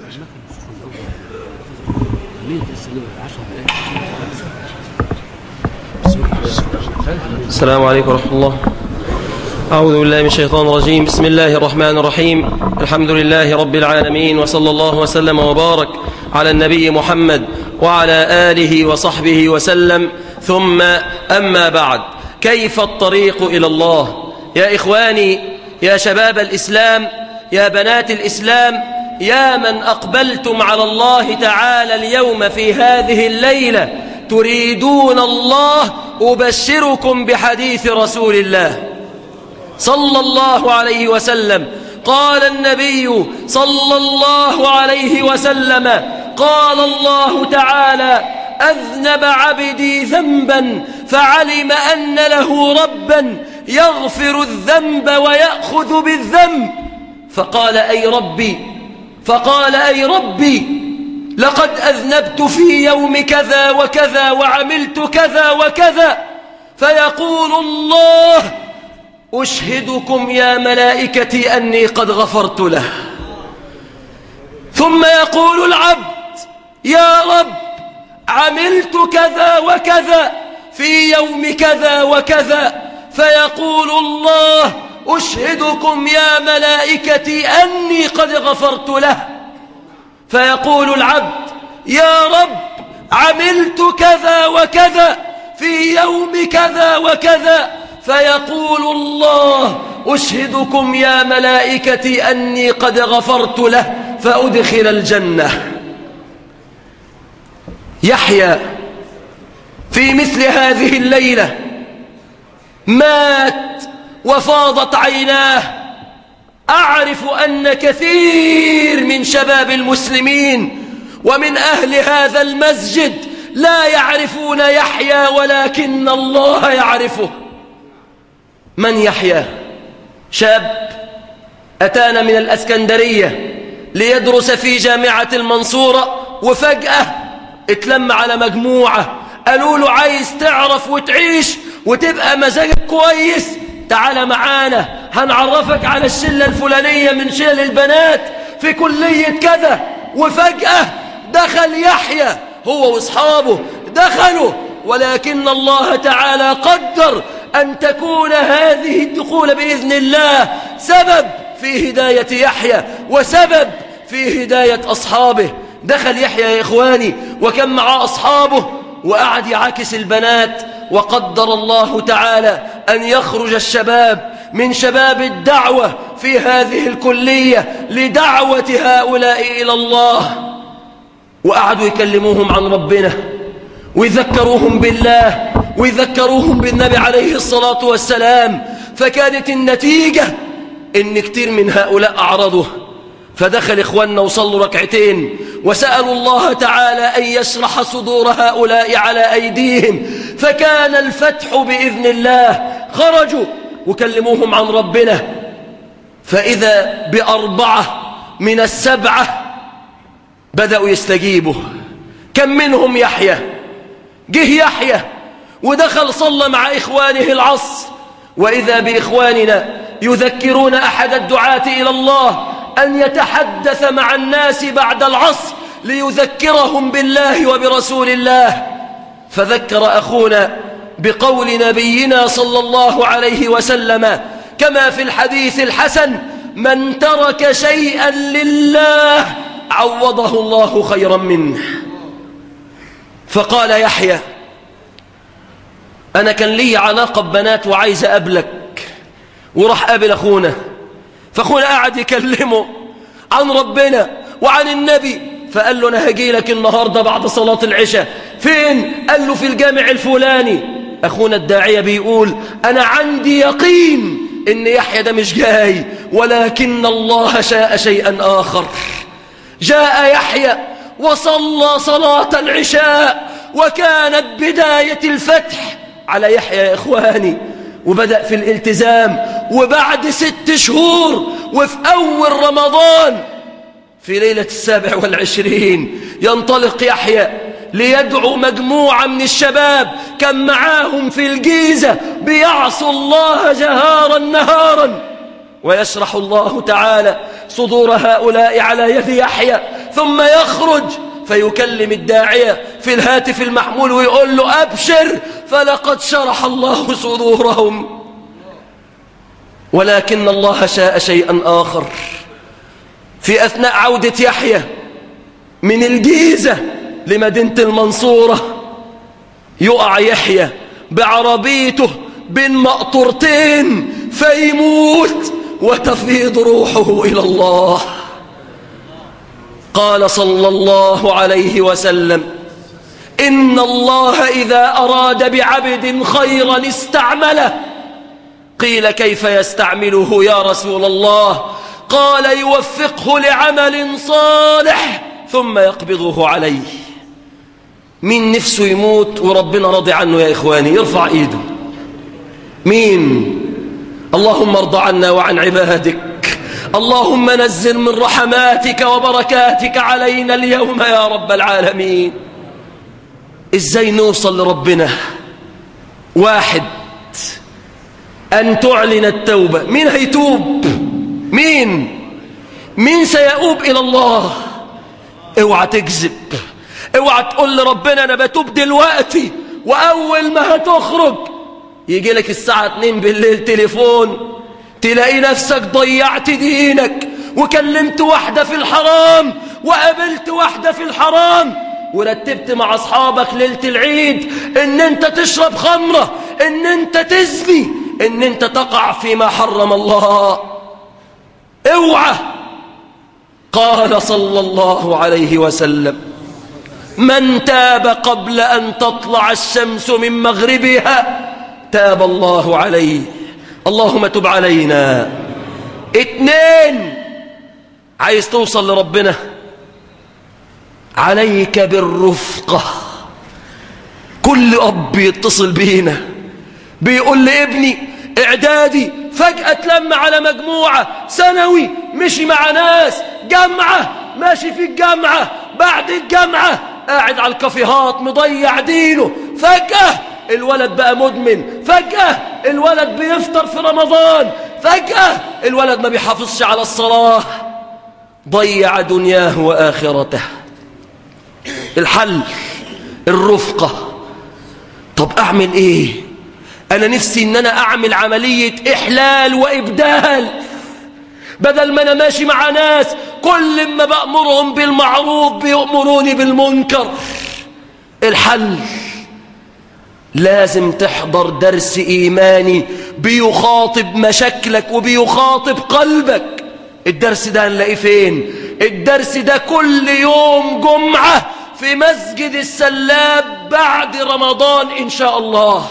السلام عليكم ورحمة الله أعوذ بالله من الشيطان الرجيم بسم الله الرحمن الرحيم الحمد لله رب العالمين وصلى الله وسلم وبارك على النبي محمد وعلى آله وصحبه وسلم ثم أما بعد كيف الطريق إلى الله يا إخواني يا شباب الإسلام يا بنات الإسلام يا من أقبلتم على الله تعالى اليوم في هذه الليلة تريدون الله أبشركم بحديث رسول الله صلى الله عليه وسلم قال النبي صلى الله عليه وسلم قال الله تعالى أذنب عبدي ذنبا فعلم أن له ربا يغفر الذنب ويأخذ بالذنب فقال أي ربي فقال أي ربي لقد أذنبت في يوم كذا وكذا وعملت كذا وكذا فيقول الله أشهدكم يا ملائكتي أني قد غفرت له ثم يقول العبد يا رب عملت كذا وكذا في يوم كذا وكذا فيقول الله أشهدكم يا ملائكتي أني قد غفرت له فيقول العبد يا رب عملت كذا وكذا في يوم كذا وكذا فيقول الله أشهدكم يا ملائكتي أني قد غفرت له فأدخل الجنة يحيى في مثل هذه الليلة مات وفاضت عيناه أعرف أن كثير من شباب المسلمين ومن أهل هذا المسجد لا يعرفون يحيى ولكن الله يعرفه من يحيى شاب أتانا من الأسكندرية ليدرس في جامعة المنصورة وفجأة اتلم على مجموعة قالوا له عايز تعرف وتعيش وتبقى مزاجك كويس تعال معانا هنعرفك على الشلة الفلانية من شلل البنات في كلية كذا وفجأة دخل يحيى هو واصحابه دخلوا ولكن الله تعالى قدر أن تكون هذه الدخول بإذن الله سبب في هداية يحيى وسبب في هداية أصحابه دخل يحيى يا إخواني وكان مع أصحابه وقعد يعاكس البنات وقدر الله تعالى أن يخرج الشباب من شباب الدعوة في هذه الكلية لدعوة هؤلاء إلى الله وقعدوا يكلموهم عن ربنا ويذكروهم بالله ويذكروهم بالنبي عليه الصلاة والسلام فكانت النتيجة إن كتير من هؤلاء أعرضوا فدخل إخواننا وصلوا ركعتين وسألوا الله تعالى أن يشرح صدور هؤلاء على أيديهم فكان الفتح بإذن الله خرجوا وكلموهم عن ربنا فإذا بأربعة من السبعة بدأوا يستجيبوا كم منهم يحيى جه يحيى ودخل صلى مع إخوانه العصر وإذا بإخواننا يذكرون أحد الدعاة إلى الله أن يتحدث مع الناس بعد العصر ليذكرهم بالله وبرسول الله فذكر أخونا بقول نبينا صلى الله عليه وسلم كما في الحديث الحسن من ترك شيئا لله عوضه الله خيرا منه فقال يحيى أنا كان لي علاقة ببنات وعايز أقابلك وراح قابل أخونا فأخونا قاعد يكلمه عن ربنا وعن النبي فقال له أنا هجي لك النهاردة بعد صلاة العشاء فين؟ قال له في الجامع الفلاني أخونا الداعية بيقول أنا عندي يقين إن يحيى ده مش جاي ولكن الله شاء شيئا آخر جاء يحيى وصلى صلاة العشاء وكانت بداية الفتح على يحيى يا إخواني وبدأ في الالتزام وبعد ست شهور وفي أول رمضان في ليلة السابع والعشرين ينطلق يحيى ليدعو مجموعة من الشباب كان معاهم في الجيزة بيعصوا الله جهارا نهارا ويشرح الله تعالى صدور هؤلاء على يد يحيى ثم يخرج فيكلم الداعية في الهاتف المحمول ويقول له أبشر فلقد شرح الله صدورهم ولكن الله شاء شيئا آخر في أثناء عودة يحيى من الجيزة لمدينة المنصورة يقع يحيى بعربيته بين مقطرتين فيموت وتفيض روحه إلى الله قال صلى الله عليه وسلم إن الله إذا أراد بعبد خيرا استعمله قيل كيف يستعمله يا رسول الله قال يوفقه لعمل صالح ثم يقبضه عليه مين نفسه يموت وربنا راضي عنه يا إخواني يرفع إيده مين اللهم ارض عنا وعن عبادك اللهم نزل من رحماتك وبركاتك علينا اليوم يا رب العالمين ازاي نوصل لربنا واحد أن تعلن التوبة مين هيتوب مين مين سيؤوب إلى الله اوعى تكذب اوعى تقول لربنا انا بتوب دلوقتي واول ما هتخرج يجي لك الساعة 2 بالليل تليفون تلاقي نفسك ضيعت دينك وكلمت واحدة في الحرام وقابلت واحدة في الحرام ورتبت مع أصحابك ليلة العيد ان انت تشرب خمرة ان انت تزني ان انت تقع فيما حرم الله اوعى قال صلى الله عليه وسلم من تاب قبل أن تطلع الشمس من مغربها تاب الله عليه اللهم تب علينا اتنين عايز توصل لربنا عليك بالرفقة كل أب يتصل بينا بيقول لابني إعدادي فجأة تلم على مجموعة ثانوي مشي مع ناس جامعة ماشي في الجامعة بعد الجامعة قاعد على الكافيهات مضيع دينه فجأة الولد بقى مدمن فجأة الولد بيفطر في رمضان فجأة الولد ما بيحافظش على الصلاة ضيع دنياه وآخرته الحل الرفقة طب أعمل إيه أنا نفسي إن أنا أعمل عملية إحلال وإبدال بدل ما أنا ماشي مع ناس كل ما بأمرهم بالمعروف بيأمروني بالمنكر الحل لازم تحضر درس إيماني بيخاطب مشاكلك وبيخاطب قلبك الدرس ده هنلاقيه فين الدرس ده كل يوم جمعة في مسجد السلاب بعد رمضان إن شاء الله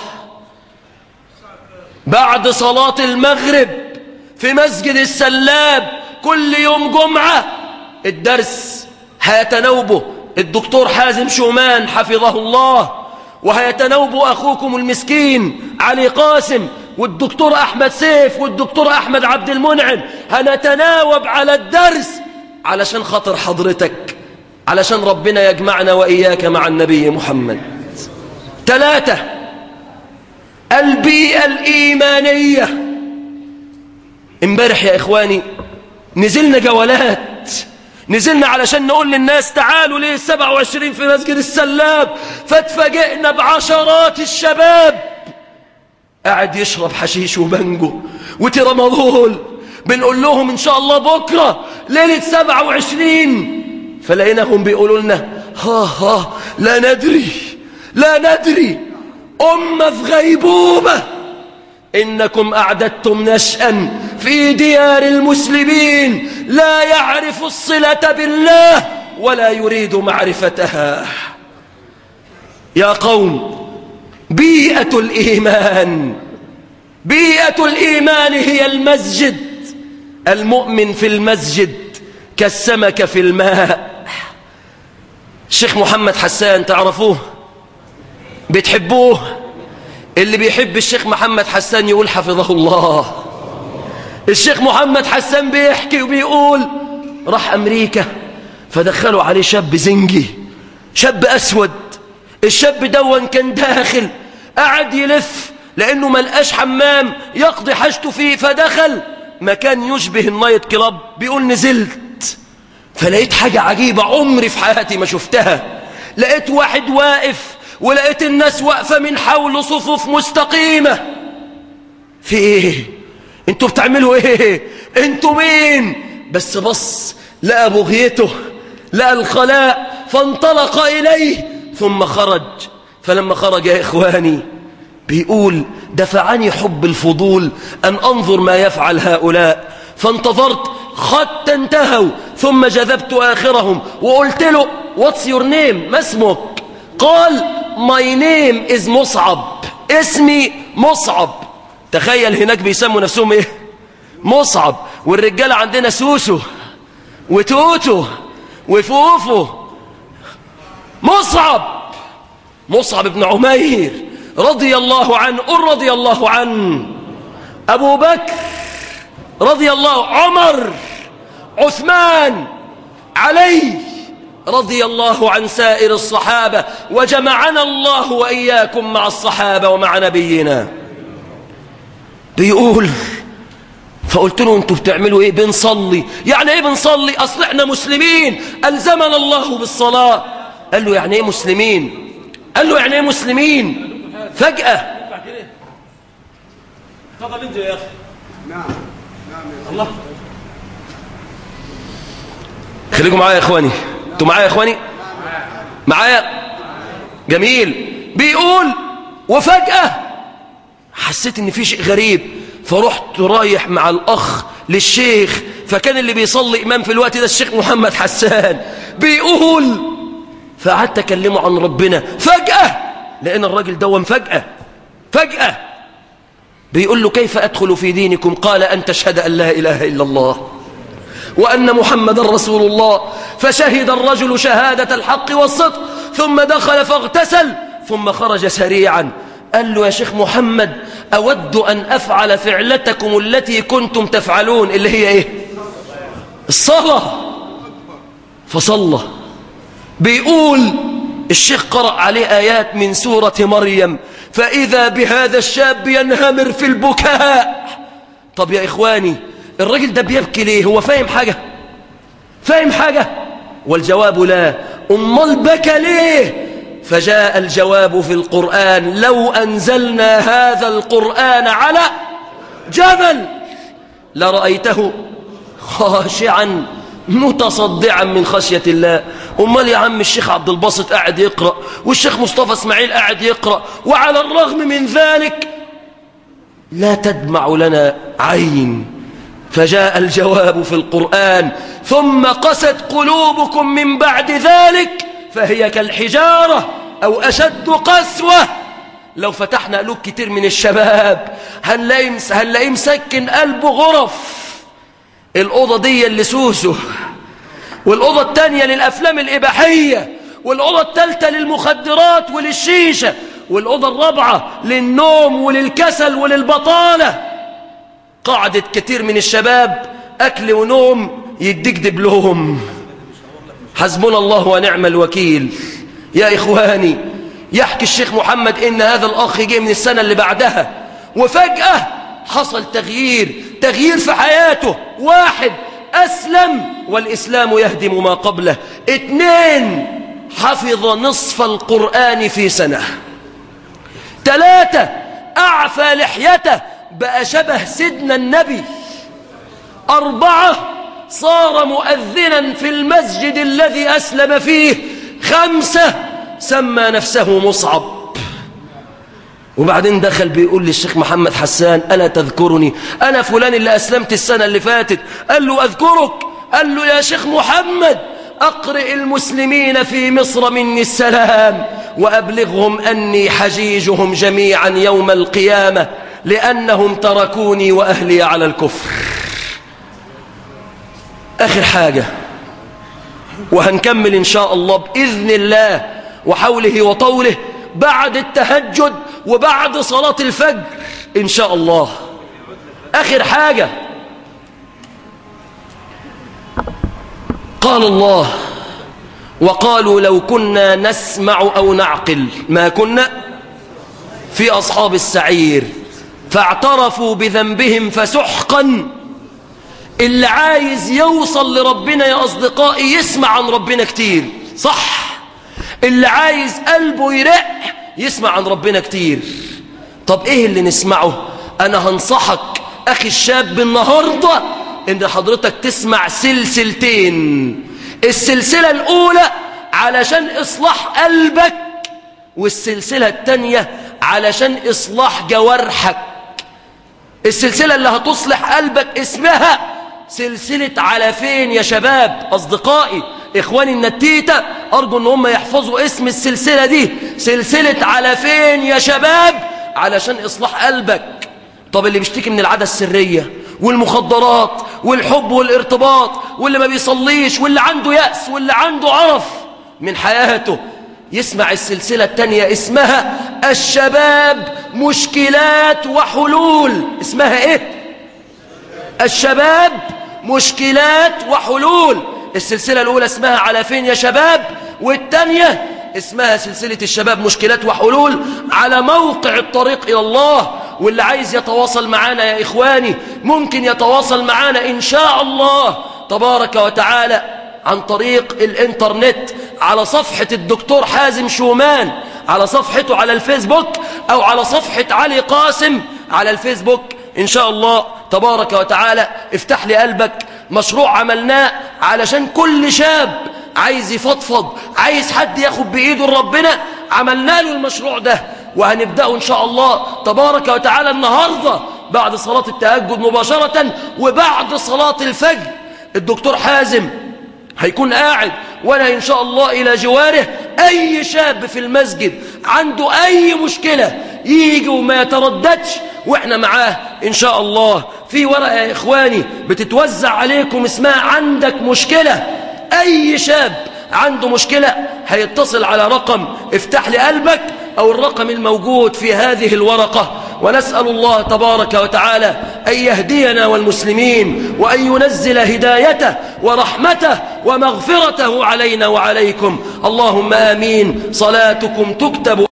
بعد صلاة المغرب في مسجد السلاب كل يوم جمعة الدرس هيتناوبه الدكتور حازم شومان حفظه الله وهيتناوبه أخوكم المسكين علي قاسم والدكتور أحمد سيف والدكتور أحمد عبد المنعم هنتناوب على الدرس علشان خاطر حضرتك علشان ربنا يجمعنا وإياك مع النبي محمد ثلاثة البيئة الإيمانية امبارح يا إخواني نزلنا جولات نزلنا علشان نقول للناس تعالوا ليه 27 في مسجد السلاب فاتفاجئنا بعشرات الشباب قاعد يشرب حشيش وبنجو وترامادول بنقول لهم ان شاء الله بكرة ليلة 27 فلقيناهم بيقولوا لنا ها ها لا ندري لا ندري أمة في غيبوبة إنكم أعددتم نشأا في ديار المسلمين لا يعرف الصلة بالله ولا يريد معرفتها يا قوم بيئة الإيمان بيئة الإيمان هي المسجد المؤمن في المسجد كالسمك في الماء الشيخ محمد حسان تعرفوه بتحبوه اللي بيحب الشيخ محمد حسان يقول حفظه الله الشيخ محمد حسان بيحكي وبيقول راح أمريكا فدخلوا عليه شاب زنجي شاب أسود الشاب دون كان داخل قعد يلف لأنه ملقاش حمام يقضي حاجته فيه فدخل مكان يشبه النايت كلاب بيقول نزلت فلقيت حاجة عجيبة عمري في حياتي ما شفتها لقيت واحد واقف ولقيت الناس واقفة من حوله صفوف مستقيمة في ايه انتوا بتعملوا ايه انتوا مين بس بص لقى بغيته لقى الخلاء فانطلق إليه ثم خرج فلما خرج يا إخواني بيقول دفعني حب الفضول أن أنظر ما يفعل هؤلاء فانتظرت حتى انتهوا ثم جذبت آخرهم وقلت له what's your name ما اسمك قال my name is مصعب اسمي مصعب تخيل هناك بيسموا نفسهم ايه مصعب والرجال عندنا سوسو وتوتو وفوفو مصعب مصعب بن عمير رضي الله عنه قل رضي الله عنه أبو بكر رضي الله عمر عثمان علي رضي الله عن سائر الصحابة وجمعنا الله وإياكم مع الصحابة ومع نبينا بيقول فقلت له انتوا بتعملوا ايه بنصلي يعني ايه بنصلي اصل احنا مسلمين الزمنا الله بالصلاة قال له يعني ايه مسلمين قال له يعني ايه مسلمين فجأة تفضل انت يا اخي خليكم معايا يا اخواني انتوا معايا يا اخواني معايا جميل بيقول وفجأة حسيت ان في شيء غريب فرحت رايح مع الاخ للشيخ فكان اللي بيصلي امام في الوقت ده الشيخ محمد حسان بيقول فقعدت اكلمه عن ربنا فجأة لان الراجل دوم فجأة فجأة بيقول له كيف ادخل في دينكم قال ان تشهد ان لا اله الا الله وأن محمد رسول الله فشهد الرجل شهادة الحق والصدق ثم دخل فاغتسل ثم خرج سريعا قال له يا شيخ محمد أود أن أفعل فعلتكم التي كنتم تفعلون اللي هي إيه الصلاة فصلى بيقول الشيخ قرأ عليه آيات من سورة مريم فإذا بهذا الشاب ينهمر في البكاء طب يا إخواني الراجل ده بيبكي ليه هو فاهم حاجة فاهم حاجة والجواب لا أمال بكى ليه فجاء الجواب في القرآن لو أنزلنا هذا القرآن على جبل لرأيته خاشعا متصدعا من خشية الله أمال يا عم الشيخ عبد الباسط قاعد يقرأ والشيخ مصطفى اسماعيل قاعد يقرأ وعلى الرغم من ذلك لا تدمع لنا عين فجاء الجواب في القرآن ثم قست قلوبكم من بعد ذلك فهي كالحجارة أو أشد قسوة لو فتحنا قلوب كتير من الشباب هنلاقي هنلاقيه مسكن قلبه غرف الأوضة دي اللي سوسه والأوضة التانية للأفلام الإباحية والأوضة التالتة للمخدرات وللشيشة والأوضة الرابعة للنوم وللكسل وللبطالة قاعدة كتير من الشباب أكل ونوم يدكدب لهم حسبنا الله ونعم الوكيل يا إخواني يحكي الشيخ محمد إن هذا الأخ جه من السنة اللي بعدها وفجأة حصل تغيير تغيير في حياته واحد أسلم والإسلام يهدم ما قبله اثنين حفظ نصف القرآن في سنة ثلاثة أعفى لحيته بقى شبه سيدنا النبي أربعة صار مؤذنا في المسجد الذي أسلم فيه خمسة سمى نفسه مصعب وبعدين دخل بيقول للشيخ محمد حسان ألا تذكرني أنا فلان اللي أسلمت السنة اللي فاتت قال له أذكرك قال له يا شيخ محمد أقرئ المسلمين في مصر مني السلام وأبلغهم أني حجيجهم جميعا يوم القيامة لأنهم تركوني وأهلي على الكفر آخر حاجة وهنكمل إن شاء الله بإذن الله وحوله وطوله بعد التهجد وبعد صلاة الفجر إن شاء الله آخر حاجة قال الله وقالوا لو كنا نسمع أو نعقل ما كنا في أصحاب السعير فاعترفوا بذنبهم فسحقا اللي عايز يوصل لربنا يا أصدقائي يسمع عن ربنا كتير صح اللي عايز قلبه يرق يسمع عن ربنا كتير طب ايه اللي نسمعه انا هنصحك اخي الشاب النهاردة ان حضرتك تسمع سلسلتين السلسلة الاولى علشان اصلاح قلبك والسلسلة التانية علشان اصلاح جوارحك السلسلة اللي هتصلح قلبك اسمها سلسلة على فين يا شباب أصدقائي إخواني النتيتة أرجو أن هم يحفظوا اسم السلسلة دي سلسلة على فين يا شباب علشان إصلاح قلبك طب اللي بيشتكي من العادة السرية والمخدرات والحب والارتباط واللي ما بيصليش واللي عنده يأس واللي عنده عرف من حياته يسمع السلسلة التانية اسمها الشباب مشكلات وحلول اسمها ايه الشباب مشكلات وحلول السلسلة الأولى اسمها على فين يا شباب والتانية اسمها سلسلة الشباب مشكلات وحلول على موقع الطريق إلى الله واللي عايز يتواصل معنا يا إخواني ممكن يتواصل معنا إن شاء الله تبارك وتعالى عن طريق الإنترنت على صفحة الدكتور حازم شومان على صفحته على الفيسبوك أو على صفحة علي قاسم على الفيسبوك إن شاء الله تبارك وتعالى افتح لي قلبك مشروع عملناه علشان كل شاب عايز يفضفض عايز حد ياخد بإيده لربنا عملنا له المشروع ده وهنبدأه إن شاء الله تبارك وتعالى النهاردة بعد صلاة التهجد مباشرة وبعد صلاة الفجر الدكتور حازم هيكون قاعد وانا ان شاء الله الى جواره اي شاب في المسجد عنده اي مشكلة يجي وما يترددش واحنا معاه ان شاء الله في ورقة يا اخواني بتتوزع عليكم اسمها عندك مشكلة اي شاب عنده مشكلة هيتصل على رقم افتح لي قلبك او الرقم الموجود في هذه الورقة ونسأل الله تبارك وتعالى أن يهدينا والمسلمين وأن ينزل هدايته ورحمته ومغفرته علينا وعليكم اللهم آمين صلاتكم تكتب